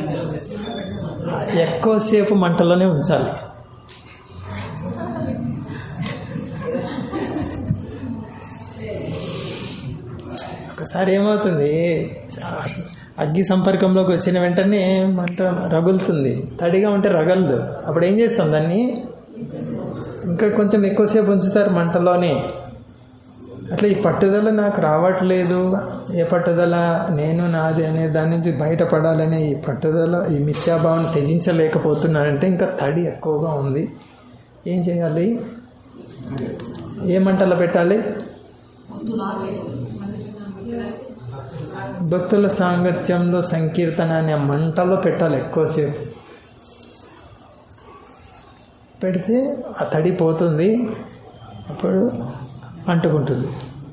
ఎక్కువసేపు మంటలోనే ఉంచాలి ఒకసారి ఏమవుతుంది అగ్గి సంపర్కంలోకి వచ్చిన వెంటనే మంట రగులుతుంది తడిగా ఉంటే రగలదు అప్పుడు ఏం చేస్తాం దాన్ని ఇంకా కొంచెం ఎక్కువసేపు ఉంచుతారు మంటలోనే అట్లా ఈ పట్టుదల నాకు రావట్లేదు ఏ పట్టుదల నేను నాది అనే దాని నుంచి బయటపడాలనే ఈ పట్టుదల ఈ మిథ్యాభావం త్యజించలేకపోతున్నానంటే ఇంకా తడి ఎక్కువగా ఉంది ఏం చేయాలి ఏ మంటలో పెట్టాలి భక్తుల సాంగత్యంలో సంకీర్తన అనే మంటలో పెట్టాలి ఎక్కువసేపు పెడితే ఆ తడి పోతుంది అప్పుడు అంటుకుంటుంది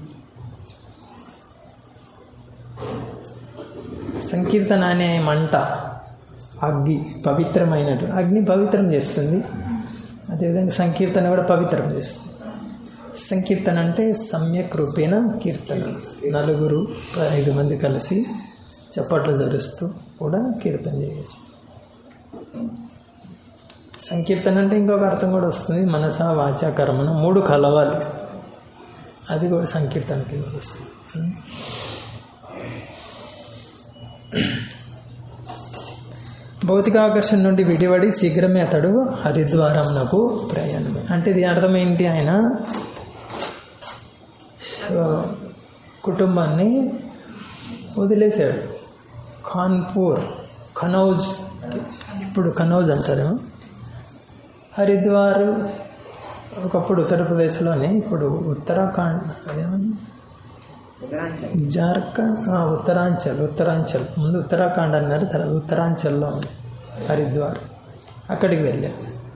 సంకీర్తన అనే మంట అగ్ని పవిత్రమైనటు అగ్ని పవిత్రం చేస్తుంది అదేవిధంగా సంకీర్తన కూడా పవిత్రం చేస్తుంది సంకీర్తన అంటే సమ్యక్ రూపేణ కీర్తన నలుగురు ఐదు మంది కలిసి చప్పట్లు జరుస్తూ కూడా కీర్తన చేయవచ్చు సంకీర్తన అంటే ఇంకొక అర్థం కూడా వస్తుంది మనస వాచ కర్మన మూడు కలవాలి అది కూడా సంకీర్తన కింద వస్తుంది భౌతిక ఆకర్షణ నుండి విడివడి శీఘ్రమే అతడు హరిద్వారంనకు ప్రయాణం అంటే దీని అర్థం ఏంటి ఆయన సో కుటుంబాన్ని వదిలేశాడు కాన్పూర్ కనౌజ్ ఇప్పుడు కనౌజ్ అంటారు హరిద్వార్ ఒకప్పుడు ఉత్తరప్రదేశ్లోనే ఇప్పుడు ఉత్తరాఖండ్ అదేమన్నా జార్ఖండ్ ఆ, ఉత్తరాంచల్ ఉత్తరాంచల్ ముందు ఉత్తరాఖండ్ అన్నారు తర్వాత ఉత్తరాంచల్లో ఉంది హరిద్వార్ అక్కడికి వెళ్ళా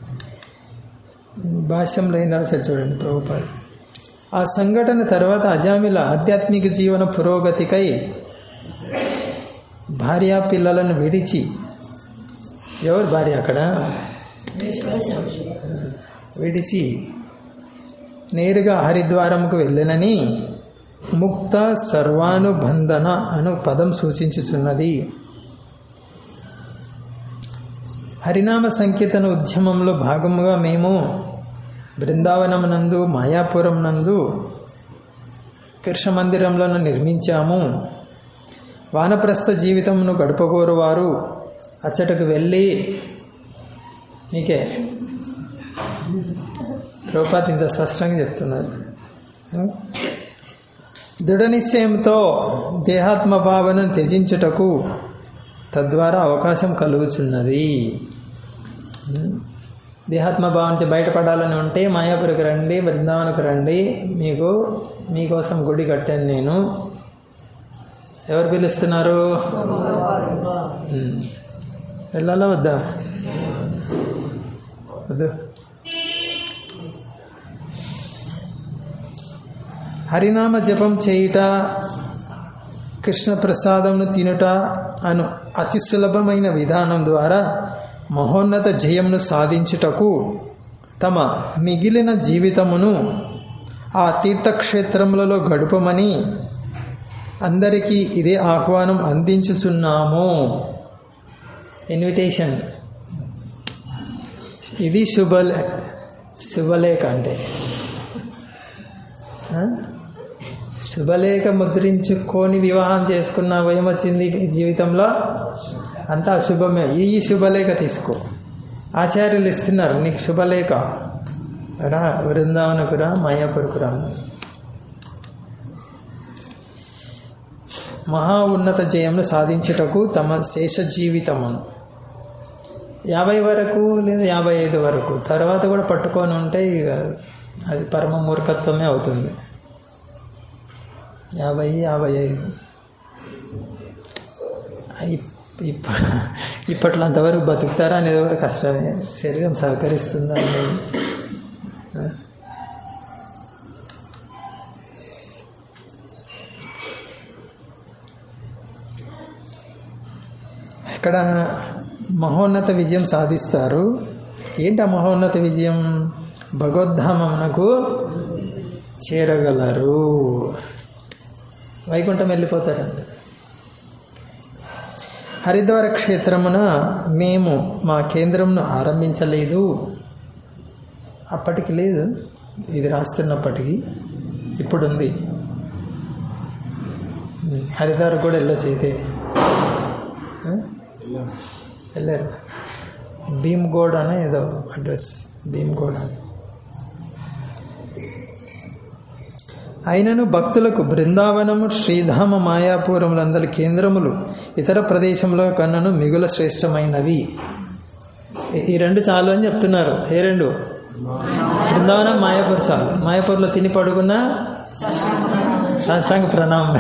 భాష్యంలో ఏం రాశారు చూడండి ప్రభుపాద ఆ సంఘటన తర్వాత అజామిల ఆధ్యాత్మిక జీవన పురోగతికై భార్యా పిల్లలను విడిచి ఎవరు భార్య అక్కడ విడిచి నేరుగా హరిద్వారంకు వెళ్ళనని ముక్త సర్వానుబంధన అను పదం సూచించుచున్నది హరినామ సంకీర్తన ఉద్యమంలో భాగముగా మేము బృందావనం నందు మాయాపురం నందు కృష్ణ మందిరంలను నిర్మించాము వానప్రస్థ జీవితమును గడపగోరు వారు అచ్చటకు వెళ్ళి నీకే ప్రభుపాత ఇంత స్పష్టంగా చెప్తున్నారు దృఢ నిశ్చయంతో దేహాత్మ భావనను త్యజించుటకు తద్వారా అవకాశం కలుగుచున్నది దేహాత్మ భావం నుంచి బయటపడాలని ఉంటే మాయాపురికి రండి బృందావనకు రండి మీకు మీకోసం గుడి కట్టాను నేను ఎవరు పిలుస్తున్నారు ఉమ్. వెళ్ళాలా వద్దా వద్దు హరినామ జపం చేయుట కృష్ణ ప్రసాదంను తినుట అను అతి సులభమైన విధానం ద్వారా మహోన్నత జయంను సాధించుటకు తమ మిగిలిన జీవితమును ఆ తీర్థక్షేత్రములలో గడుపమని అందరికీ ఇదే ఆహ్వానం అందించుచున్నాము ఇన్విటేషన్ ఇది శుభ శుభలేఖ అంటే ఆ? శుభలేఖ ముద్రించుకొని వివాహం చేసుకున్న ఏమొచ్చింది జీవితంలో అంతా అశుభమే ఈ శుభలేఖ తీసుకో ఆచార్యులు ఇస్తున్నారు నీకు శుభలేఖ రా వృందావనకు రా మాయాపురకు రా మహా ఉన్నత జయంను సాధించుటకు తమ శేష జీవితమును యాభై వరకు లేదా యాభై ఐదు వరకు తర్వాత కూడా పట్టుకొని ఉంటే ఇక అది పరమ మూర్ఖత్వమే అవుతుంది యాభై యాభై ఐదు ఇప్- ఇప్ప ఇప్పట్లో అంతవరకు బతుకుతారా అనేది కూడా కష్టమే శరీరం సహకరిస్తుందా అనేది ఆ? ఇక్కడ మహోన్నత విజయం సాధిస్తారు ఏంటి ఆ మహోన్నత విజయం భగవద్ధామమునకు చేరగలరు వైకుంఠం వెళ్ళిపోతారండి హరిద్వార క్షేత్రమున మేము మా కేంద్రంను ఆరంభించలేదు అప్పటికి లేదు ఇది రాస్తున్నప్పటికీ ఇప్పుడు ఉంది హరిద్వార్ కూడా వెళ్ళొచ్చు అయితే ఆ? వెళ్ళారు భీమ్గోడ్ అనే ఏదో అడ్రస్ భీమ్గోడ్ అని అయినను భక్తులకు బృందావనము శ్రీధామ మాయాపురములందరి కేంద్రములు ఇతర ప్రదేశంలో కన్నను మిగుల శ్రేష్టమైనవి ఈ- ఈ రెండు చాలు అని చెప్తున్నారు ఏ రెండు బృందావనం మాయాపూర్ చాలు మాయాపూర్లో తిని పడుకున్న సాష్టాంగ ప్రణామం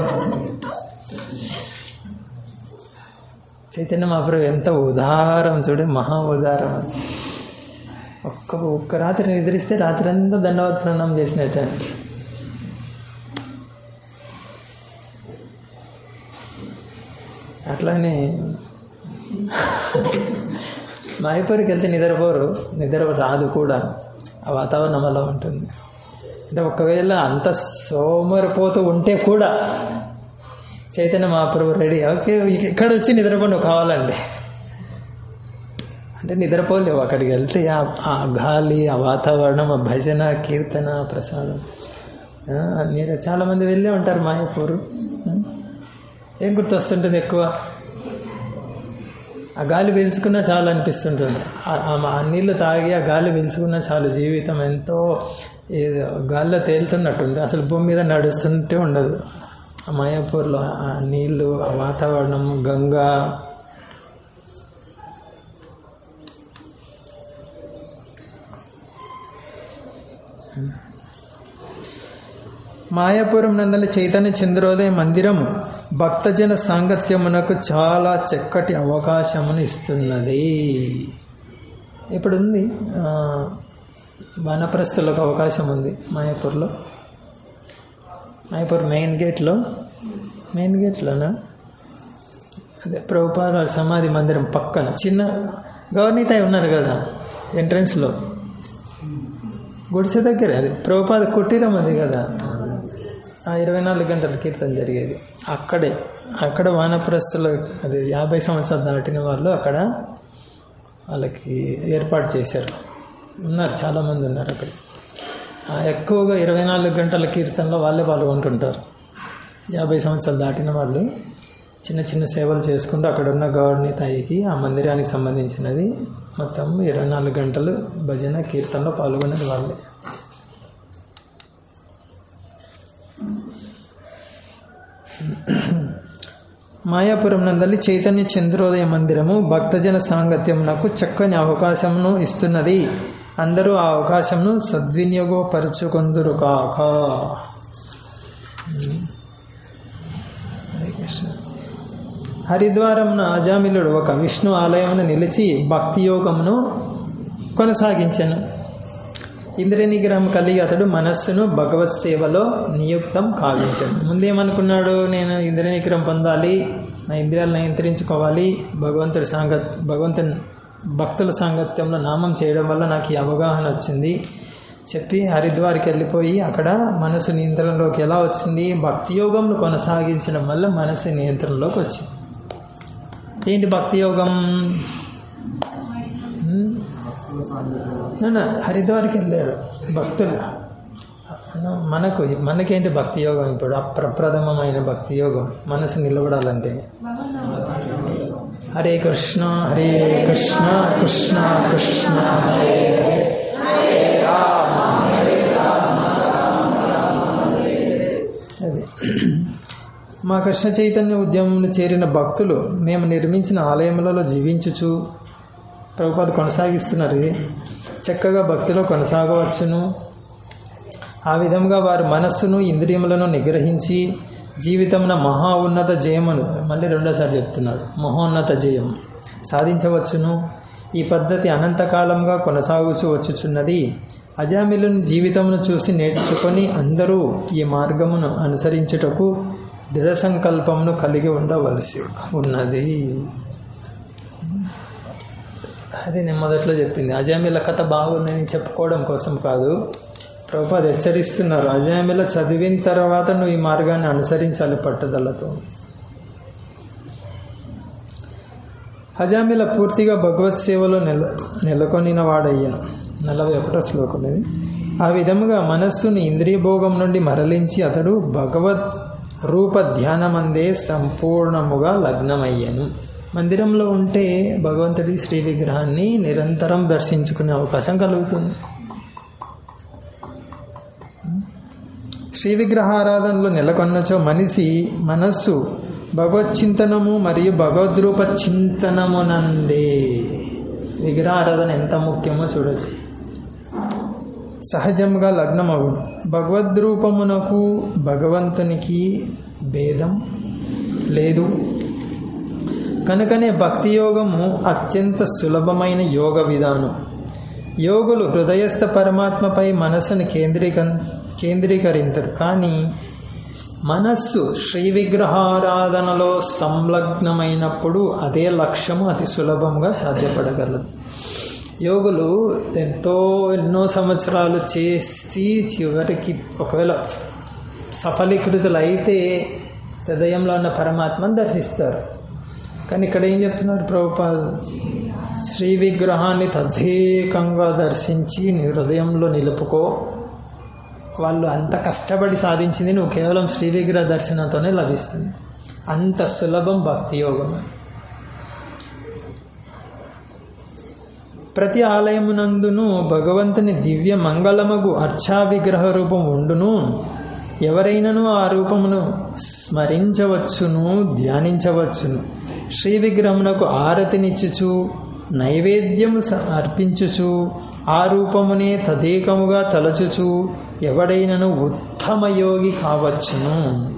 చైతన్య మహాప్రభు ఎంత ఉదారం చూడే మహా ఉదారం ఒక్క ఒక్క రాత్రి నిద్రిస్తే రాత్రి అంతా దండవత్ ప్రణామం చేసినట్టు అట్లానే మాయపూరికి వెళ్తే నిద్రపోరు నిద్ర రాదు కూడా ఆ వాతావరణం అలా ఉంటుంది అంటే ఒకవేళ అంత సోమరిపోతూ ఉంటే కూడా చైతన్య మహాప్రభు రెడీ ఓకే ఇక- ఇక్కడ వచ్చి నిద్రపో నువ్వు కావాలండి అంటే నిద్రపోలేవు అక్కడికి వెళ్తే ఆ ఆ గాలి ఆ వాతావరణం ఆ భజన కీర్తన ప్రసాదం ఆ, మీరు చాలామంది వెళ్ళే ఉంటారు మాయాపూర్ ఉం? ఏం గుర్తొస్తుంటుంది ఎక్కువ ఆ గాలి పీల్చుకున్నా చాలు అనిపిస్తుంటుంది ఆ- ఆ ఆ నీళ్లు తాగి ఆ గాలి పీల్చుకున్నా చాలు జీవితం ఎంతో ఏదో గాల్లో తేలుతున్నట్టుంది అసలు భూమి మీద నడుస్తుంటే ఉండదు ఆ మాయాపూర్లో ఆ నీళ్లు ఆ వాతావరణం గంగా మాయాపురం నందలి చైతన్య చంద్రోదయ మందిరం భక్తజన సాంగత్యమునకు చాలా చక్కటి అవకాశమును ఇస్తున్నది ఇప్పుడు ఉంది ఆ, వనప్రస్థులకు అవకాశం ఉంది మాయాపూర్లో మాయాపూర్ మెయిన్ గేట్లో మెయిన్ గేట్లోనా అదే ప్రభుపాద సమాధి మందిరం పక్కన చిన్న గవర్నీతాయి ఉన్నారు కదా ఎంట్రన్స్లో గుడిసె దగ్గరే అది ప్రభుపాద కుటీరం అది కదా ఆ ఇరవై నాలుగు గంటల కీర్తన జరిగేది అక్కడే అక్కడ వానప్రస్తులు అది యాభై సంవత్సరాలు దాటిన వాళ్ళు అక్కడ వాళ్ళకి ఏర్పాటు చేశారు ఉన్నారు చాలామంది ఉన్నారు అక్కడ ఆ ఎక్కువగా ఇరవై నాలుగు గంటల కీర్తనలో వాళ్ళే పాల్గొంటుంటారు యాభై సంవత్సరాలు దాటిన వాళ్ళు చిన్న చిన్న సేవలు చేసుకుంటూ అక్కడ ఉన్న గవర్నీ తాయికి ఆ మందిరానికి సంబంధించినవి మొత్తం ఇరవై నాలుగు గంటలు భజన కీర్తనలో పాల్గొనేది వాళ్ళే మాయాపురం నందలి చైతన్య చంద్రోదయ మందిరము భక్తజన సాంగత్యమునకు చక్కని అవకాశమును ఇస్తున్నది అందరూ ఆ అవకాశంను సద్వినియోగపరుచుకొందురు కాక హరే కృష్ణ హరిద్వారంన అజామిలుడు ఒక విష్ణు ఆలయమును నిలిచి భక్తి యోగమును కొనసాగించాను ఇంద్రియ నిగ్రహం కలిగి అతడు మనస్సును భగవత్ సేవలో నియుక్తం కావించాడు ముందేమనుకున్నాడు నేను ఇంద్రియ నిగ్రహం పొందాలి నా ఇంద్రియాలను నియంత్రించుకోవాలి భగవంతుడి సాంగ భగవంతుని భక్తుల సాంగత్యంలో నామం చేయడం వల్ల నాకు ఈ అవగాహన వచ్చింది చెప్పి హరిద్వార్కి వెళ్ళిపోయి అక్కడ మనసు నియంత్రణలోకి ఎలా వచ్చింది భక్తి యోగంను కొనసాగించడం వల్ల మనసు నియంత్రణలోకి వచ్చింది ఏంటి భక్తి యోగం హ్మ్? నాన్న, హరిద్వార్కి వెళ్ళాడు భక్తులు మనకు మనకేంటి భక్తి యోగం ఇప్పుడు అప్రప్రథమమైన భక్తి యోగం మనసు నిలబడాలంటే హరే కృష్ణ హరే కృష్ణ కృష్ణ కృష్ణ హరే హరే అది మా కృష్ణ చైతన్య ఉద్యమంలో చేరిన భక్తులు మేము నిర్మించిన ఆలయములలో జీవించుచు ప్రభుపాద కొనసాగిస్తున్నారు ఇది చక్కగా భక్తిలో కొనసాగవచ్చును ఆ విధంగా వారు మనస్సును ఇంద్రియములను నిగ్రహించి జీవితమున మహా ఉన్నత జయమును మళ్ళీ రెండోసారి చెప్తున్నారు మహోన్నత జయం సాధించవచ్చును ఈ పద్ధతి అనంతకాలంగా కొనసాగుచూ వచ్చుచున్నది అజామిలుని జీవితమును చూసి నేర్చుకొని అందరూ ఈ మార్గమును అనుసరించుటకు దృఢ సంకల్పమును కలిగి ఉండవలసి ఉన్నది అది నేను మొదట్లో చెప్పింది అజామిల కథ బాగుందని చెప్పుకోవడం కోసం కాదు ప్రభుపాద హెచ్చరిస్తున్నారు అజామిల చదివిన తర్వాత నువ్వు ఈ మార్గాన్ని అనుసరించాలి పట్టుదలతో హజామిల పూర్తిగా భగవత్ సేవలో నెల నెలకొనిన వాడయ్యాను నలభై ఒకటో శ్లోకం ఇది ఆ విధముగా మనస్సుని ఇంద్రియ భోగం నుండి మరలించి అతడు భగవత్ రూప ధ్యానమందే సంపూర్ణముగా లగ్నమయ్యాను మందిరంలో ఉంటే భగవంతుడి శ్రీ విగ్రహాన్ని నిరంతరం దర్శించుకునే అవకాశం కలుగుతుంది శ్రీ విగ్రహారాధనలో నెలకొన్నచో మనిషి మనస్సు భగవత్ చింతనము మరియు భగవద్రూప చింతనమునందే విగ్రహారాధన ఎంత ముఖ్యమో చూడొచ్చు సహజంగా లగ్నమగును భగవద్రూపమునకు భగవంతునికి భేదం లేదు కనుకనే భక్తి యోగము అత్యంత సులభమైన యోగ విధానం యోగులు హృదయస్థ పరమాత్మపై మనస్సును కేంద్రీక కేంద్రీకరించరు కానీ మనస్సు శ్రీ విగ్రహారాధనలో సంలగ్నమైనప్పుడు అదే లక్ష్యము అతి సులభంగా సాధ్యపడగలదు యోగులు ఎంతో ఎన్నో సంవత్సరాలు చేసి చివరికి ఒకవేళ సఫలీకృతులు అయితే హృదయంలో ఉన్న పరమాత్మను దర్శిస్తారు కానీ ఇక్కడ ఏం చెప్తున్నారు ప్రభుపాద శ్రీ విగ్రహాన్ని తదేకంగా దర్శించి నీ హృదయంలో నిలుపుకో వాళ్ళు అంత కష్టపడి సాధించింది నువ్వు కేవలం శ్రీ విగ్రహ దర్శనంతోనే లభిస్తుంది అంత సులభం భక్తి యోగం ప్రతి ఆలయమునందును భగవంతుని దివ్య మంగళమగు అర్చా విగ్రహ రూపం ఉండును ఎవరైనను ఆ రూపమును స్మరించవచ్చును ధ్యానించవచ్చును శ్రీ విగ్రహమునకు ఆరతినిచ్చుచు నైవేద్యము స- అర్పించుచు ఆ రూపమునే తదేకముగా తలచుచు ఎవడైనను ఉత్తమ యోగి కావచ్చును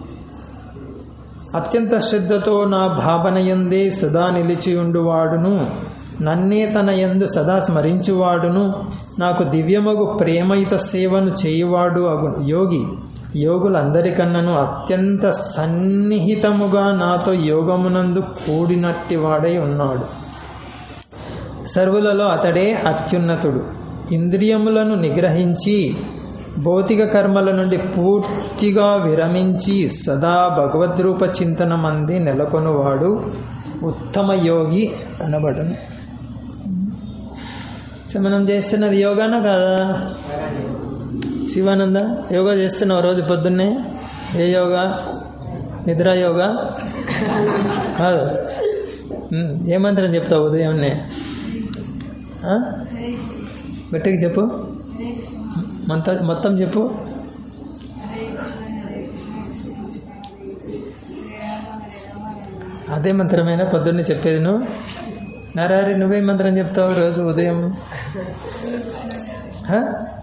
అత్యంత శ్రద్ధతో నా భావనయందే సదా నిలిచి ఉండువాడును నన్నే తన యందు సదా స్మరించువాడును నాకు దివ్యమగు ప్రేమయుత సేవను చేయువాడు అగు యోగి యోగులందరికన్నను అత్యంత సన్నిహితముగా నాతో యోగమునందు కూడినట్టి వాడై ఉన్నాడు సర్వులలో అతడే అత్యున్నతుడు ఇంద్రియములను నిగ్రహించి భౌతిక కర్మల నుండి పూర్తిగా విరమించి సదా భగవద్రూప చింతనమంది నెలకొనువాడు ఉత్తమ యోగి అనబడును సో మనం చేస్తున్నది యోగానా కాదా శివానంద యోగా చేస్తున్నావు రోజు పొద్దున్నే ఏ యోగా నిద్ర యోగా కాదు ఉమ్, ఏ మంత్రం చెప్తావు ఉదయాన్నే ఆ? గట్టిగా చెప్పు మొత్తం మొత్తం చెప్పు అదే మంత్రమేనా పొద్దున్నే చెప్పేది నువ్వు నరారి నువ్వే మంత్రం చెప్తావు రోజు ఉదయం ఆ?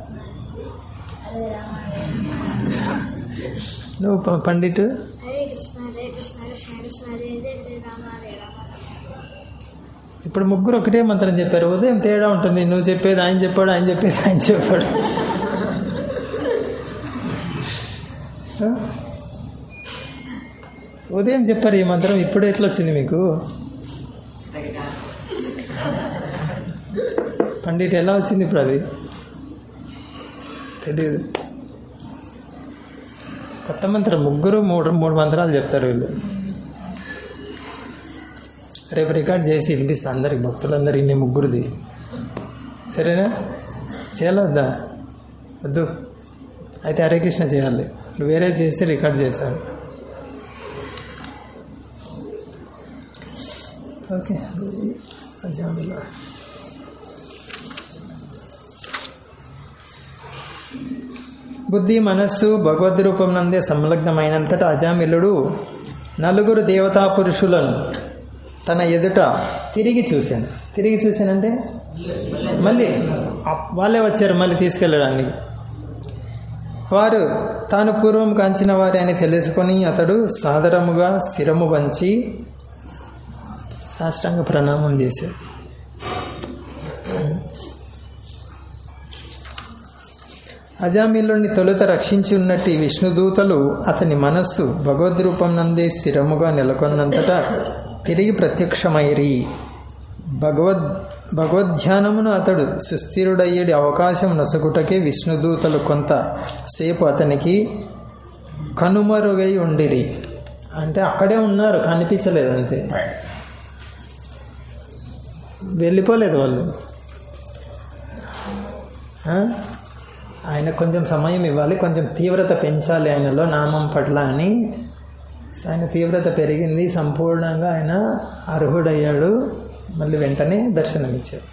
నువ్వు ప- పండిట్ హరే కృష్ణ హరే కృష్ణ కృష్ణ కృష్ణ హరే హరే హరే రామ హరే రామ ఇప్పుడు ముగ్గురు ఒకటే మంత్రం చెప్పారు ఉదయం తేడా ఉంటుంది నువ్వు చెప్పేది ఆయన చెప్పాడు ఆయన చెప్పేది ఆయన చెప్పాడు ఆ? ఉదయం చెప్పారు ఈ మంత్రం ఇప్పుడు ఎట్లా వచ్చింది మీకు పండిట్ ఎలా వచ్చింది ఇప్పుడు అది తెలియదు కొత్త మంత్రం ముగ్గురు మూడు మూడు మంత్రాలు చెప్తారు వీళ్ళు రేపు రికార్డ్ చేసి వినిపిస్తా అందరికి భక్తులందరికీ మీ ముగ్గురిది సరేనా చేయాలా వద్దా వద్దు అయితే హరే కృష్ణ చేయాలి నువ్వు వేరే చేస్తే రికార్డ్ చేశాను ఓకే అజామిలా బుద్ధి మనస్సు భగవద్ రూపం నందే సంలగ్నమైనంతట అజామిలుడు నలుగురు దేవతా పురుషులను తన ఎదుట తిరిగి చూశాను తిరిగి చూశానంటే మళ్ళీ అప్- వాళ్ళే వచ్చారు మళ్ళీ తీసుకెళ్ళడానికి వారు తాను పూర్వం కాంచిన వారి అని తెలుసుకొని అతడు సాదరముగా శిరము వంచి సాష్టాంగ ప్రణామం చేశాడు అజామిలుని తొలుత రక్షించి ఉన్నట్టు ఈ విష్ణుదూతలు అతని మనస్సు భగవద్ రూపం నందే స్థిరముగా నెలకొన్నంతటా తిరిగి ప్రత్యక్షమైరి భగవద్ భగవద్ధ్యానమును అతడు సుస్థిరుడయ్యేటి అవకాశం నొసగుటకే విష్ణుదూతలు కొంత సేపు అతనికి కనుమరుగై ఉండిరి అంటే అక్కడే ఉన్నారు కనిపించలేదు అంతే వెళ్ళిపోలేదు వాళ్ళు ఆ? ఆయన కొంచెం సమయం ఇవ్వాలి కొంచెం తీవ్రత పెంచాలి ఆయనలో నామం పట్ల అని ఆయన తీవ్రత పెరిగింది సంపూర్ణంగా ఆయన అర్హుడయ్యాడు మళ్ళీ వెంటనే దర్శనమిచ్చాడు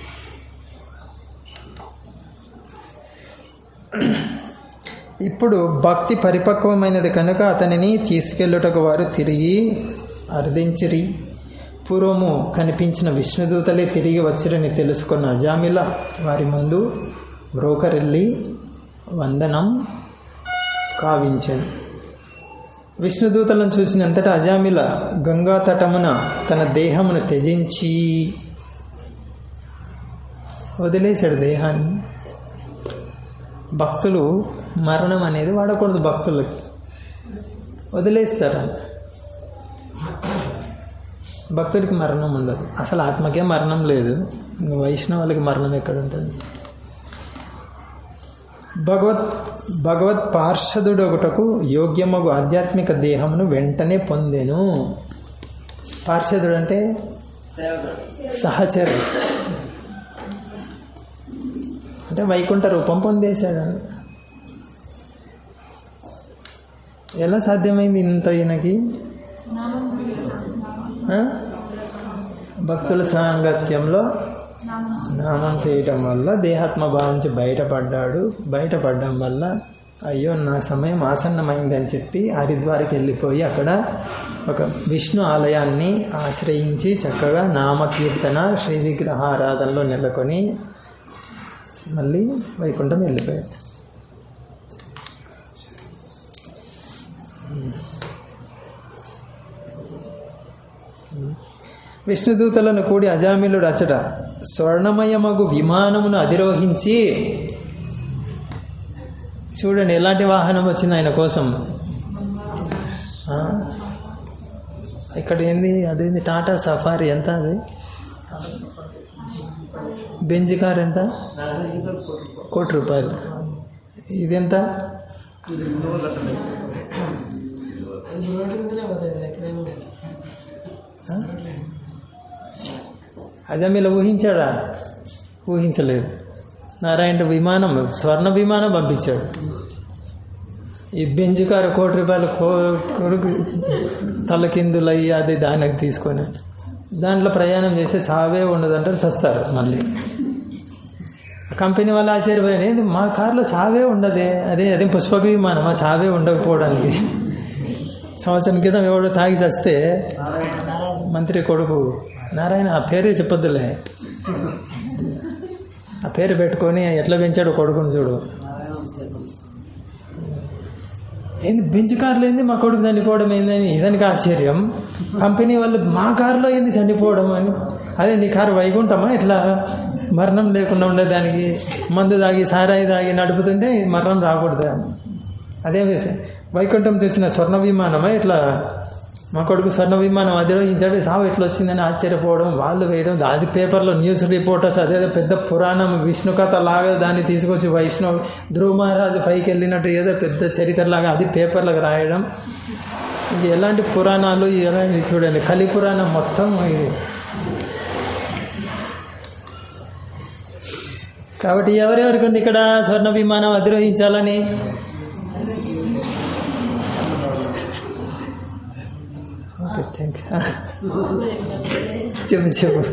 ఇప్పుడు భక్తి పరిపక్వమైనది కనుక అతనిని తీసుకెళ్ళుటకు వారు తిరిగి అర్థించిరి పూర్వము కనిపించిన విష్ణుదూతలే తిరిగి వచ్చిరని తెలుసుకున్న అజామిల వారి ముందు బ్రోకరెళ్ళి వందనం కావించాను విష్ణుదూతలను చూసినంతటా అజామిల గంగా తటమున తన దేహమును త్యజించి వదిలేశాడు దేహాన్ని భక్తులు మరణం అనేది వాడకూడదు భక్తులకి వదిలేస్తారా భక్తుడికి మరణం ఉండదు అసలు ఆత్మకే మరణం లేదు ఇంక వైష్ణవులకి మరణం ఎక్కడ ఉంటుంది భగవత్ భగవత్ పార్షదుడు ఒకటకు యోగ్యమగు ఆధ్యాత్మిక దేహమును వెంటనే పొందెను పార్షదుడు అంటే సహచరు అంటే వైకుంఠ రూపం పొందేశాడు ఎలా సాధ్యమైంది ఇంత ఈయనకి ఆ? భక్తుల సాంగత్యంలో నామం చేయటం వల్ల దేహాత్మ భావం నుంచి బయటపడ్డాడు బయటపడడం వల్ల అయ్యో నా సమయం ఆసన్నమైంది అని చెప్పి హరిద్వార్కి వెళ్ళిపోయి అక్కడ ఒక విష్ణు ఆలయాన్ని ఆశ్రయించి చక్కగా నామకీర్తన శ్రీ విగ్రహారాధనలో నెలకొని మళ్ళీ వైకుంఠం వెళ్ళిపోయాడు విష్ణుదూతలను కూడి అజామిలుడు అచట స్వర్ణమయమగు విమానమును అధిరోహించి చూడండి ఎలాంటి వాహనం వచ్చింది ఆయన కోసం ఆ? ఇక్కడ ఏంది అదేంది టాటా సఫారీ ఎంత అది బెంజ్ కార్ ఎంత కోటి రూపాయలు ఇదెంత ఆ? అజమీల ఊహించాడా ఊహించలేదు నారాయణ విమానం స్వర్ణ విమానం పంపించాడు ఈ బెంజ్ కారు కోటి రూపాయలు కో- కొడుకు తలకిందులయ్యి అది దానికి తీసుకొని దాంట్లో ప్రయాణం చేస్తే చావే ఉండదంటారు చస్తారు మళ్ళీ కంపెనీ వాళ్ళు ఆశ్చర్యపోయాను ఏంది మా కార్లో చావే ఉండదే అదే అదే పుష్పక విమానం ఆ చావే ఉండకపోవడానికి సంవత్సరం క్రితం ఎవడో తాగి చస్తే మంత్రి కొడుకు నారాయణ ఆ పేరే చెప్పొద్దులే ఆ పేరు పెట్టుకొని ఎట్లా పెంచాడు కొడుకుని చూడు ఏంది బెంచ్ కార్లో ఏంది మా కొడుకు చనిపోవడం ఏందని ఇదానికి ఆశ్చర్యం కంపెనీ వాళ్ళు మా కారులో ఏంది చనిపోవడం అని అదే నీ కారు వైకుంఠమా ఇట్లా మరణం లేకుండా ఉండేదానికి మందు తాగి సారాయి తాగి నడుపుతుంటే మరణం రాకూడదు అదే విషయం వైకుంఠం చూసిన స్వర్ణ విమానమా ఇట్లా మా కొడుకు స్వర్ణ విమానం అధిరోహించాడు సావు ఎట్లా వచ్చిందని ఆశ్చర్యపోవడం వాళ్ళు వేయడం అది పేపర్లో న్యూస్ రిపోర్టర్స్ అదేదో పెద్ద పురాణం విష్ణు కథ లాగా దాన్ని తీసుకొచ్చి వైష్ణవ్ ధ్రువ మహారాజు పైకి వెళ్ళినట్టు ఏదో పెద్ద చరిత్రలాగా అది పేపర్లకు రాయడం ఇది ఎలాంటి పురాణాలు ఎలాంటి చూడండి కలి పురాణం మొత్తం ఇది కాబట్టి ఎవరెవరికి ఉంది ఇక్కడ స్వర్ణ విమానం అధిరోహించాలని ఓకే థ్యాంక్ యూ చెప్పు చెప్పు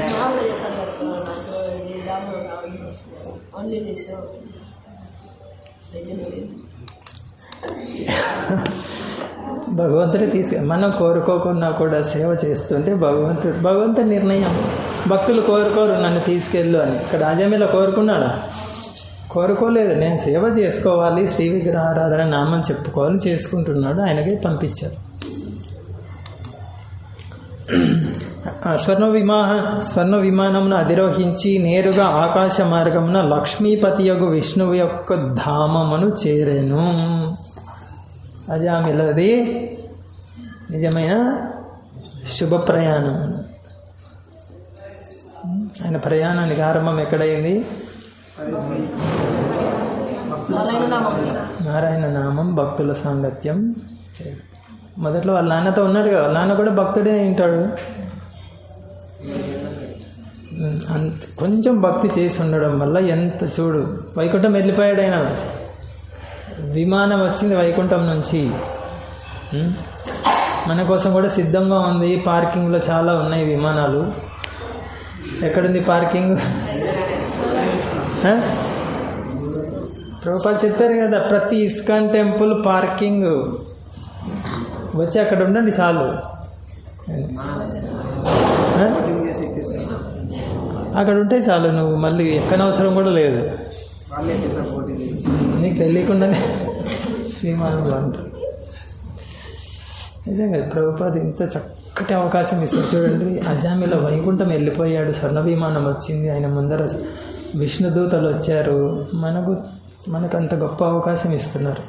భగవంతుడే తీసుకు మనం కోరుకోకున్నా కూడా సేవ చేస్తుంటే భగవంతుడు భగవంతుడి నిర్ణయం భక్తులు కోరుకోరు నన్ను తీసుకెళ్ళు అని ఇక్కడ అజమీలో కోరుకున్నాడా కోరుకోలేదు నేను సేవ చేసుకోవాలి శ్రీ విగ్రహ ఆరాధన నామం చెప్పుకోవాలి చేసుకుంటున్నాడు ఆయనకే పంపించారు ఆ స్వర్ణ విమా స్వర్ణ విమానమును అధిరోహించి నేరుగా ఆకాశ మార్గమున లక్ష్మీపతి యొక్క విష్ణువు యొక్క ధామమును చేరెను అజామిలది నిజమైన శుభ ప్రయాణం ఆయన ప్రయాణానికి ఆరంభం ఎక్కడైంది నారాయణ నామం భక్తుల సాంగత్యం చేయడం. మొదట్లో వాళ్ళ నాన్నతో ఉన్నాడు కదా వాళ్ళ నాన్న కూడా భక్తుడే ఉంటాడు అంత కొంచెం భక్తి చేసి ఉండడం వల్ల ఎంత చూడు వైకుంఠం వెళ్ళిపోయాడు ఆయన విమానం వచ్చింది వైకుంఠం నుంచి ఉం? మన కోసం కూడా సిద్ధంగా ఉంది పార్కింగ్లో చాలా ఉన్నాయి విమానాలు ఎక్కడుంది పార్కింగ్ ఆ? ప్రభుపాలు చెప్పారు కదా ప్రతి ఇస్కాన్ టెంపుల్ పార్కింగ్ వచ్చి అక్కడ ఉండండి చాలు ఆ? అక్కడ ఉంటే చాలు నువ్వు మళ్ళీ ఎక్కనవసరం కూడా లేదు వాళ్ళే చేశారు పోటీ నీకు తెలియకుండానే విమానంలో ఉంటావు నిజంగా ప్రభుపాద ఇంత చక్కటి అవకాశం ఇస్తుంది చూడండి అజామిలో వైకుంఠం వెళ్ళిపోయాడు స్వర్ణ విమానం వచ్చింది ఆయన ముందర విష్ణుదూతలు వచ్చారు మనకు మనకు అంత గొప్ప అవకాశం ఇస్తున్నారు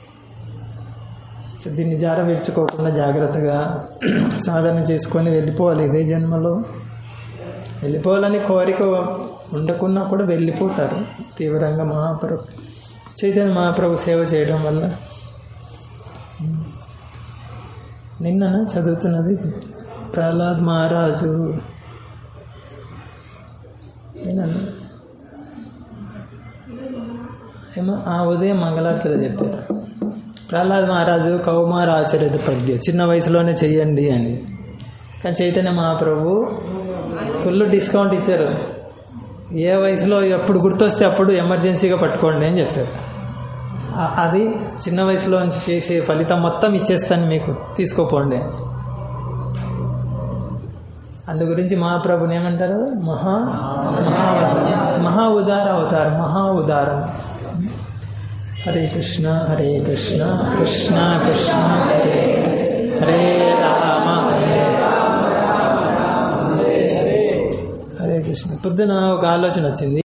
సో దీన్ని జార విడుచుకోకుండా జాగ్రత్తగా సాధన చేసుకొని వెళ్ళిపోవాలి ఇదే జన్మలో వెళ్ళిపోవాలని కోరిక ఉండకున్నా కూడా వెళ్ళిపోతారు తీవ్రంగా మహాప్రభు చైతన్య మహాప్రభు సేవ చేయడం వల్ల నిన్న చదువుతున్నది ప్రహ్లాద్ మహారాజు ఏనన్నా ఏమో ఆ ఉదయం మంగళార్తిలో చెప్పారు ప్రహ్లాద్ మహారాజు కౌమార ఆచరిత ప్రజ్ఞ చిన్న వయసులోనే చెయ్యండి అని కానీ చైతన్య మహాప్రభు ఫుల్ డిస్కౌంట్ ఇచ్చారు ఏ వయసులో ఎప్పుడు గుర్తొస్తే అప్పుడు ఎమర్జెన్సీగా పట్టుకోండి అని చెప్పారు ఆ- అది చిన్న వయసులో నుంచి చేసే ఫలితం మొత్తం ఇచ్చేస్తాను మీకు తీసుకోపోండి అందు గురించి మహాప్రభుని ఏమంటారు మహా మహా మహా ఉదార అవుతారు మహా ఉదారం హరే కృష్ణ హరే కృష్ణ కృష్ణ కృష్ణ హరే హరే రామ హరే కృష్ణ పొద్దున ఒక ఆలోచన వచ్చింది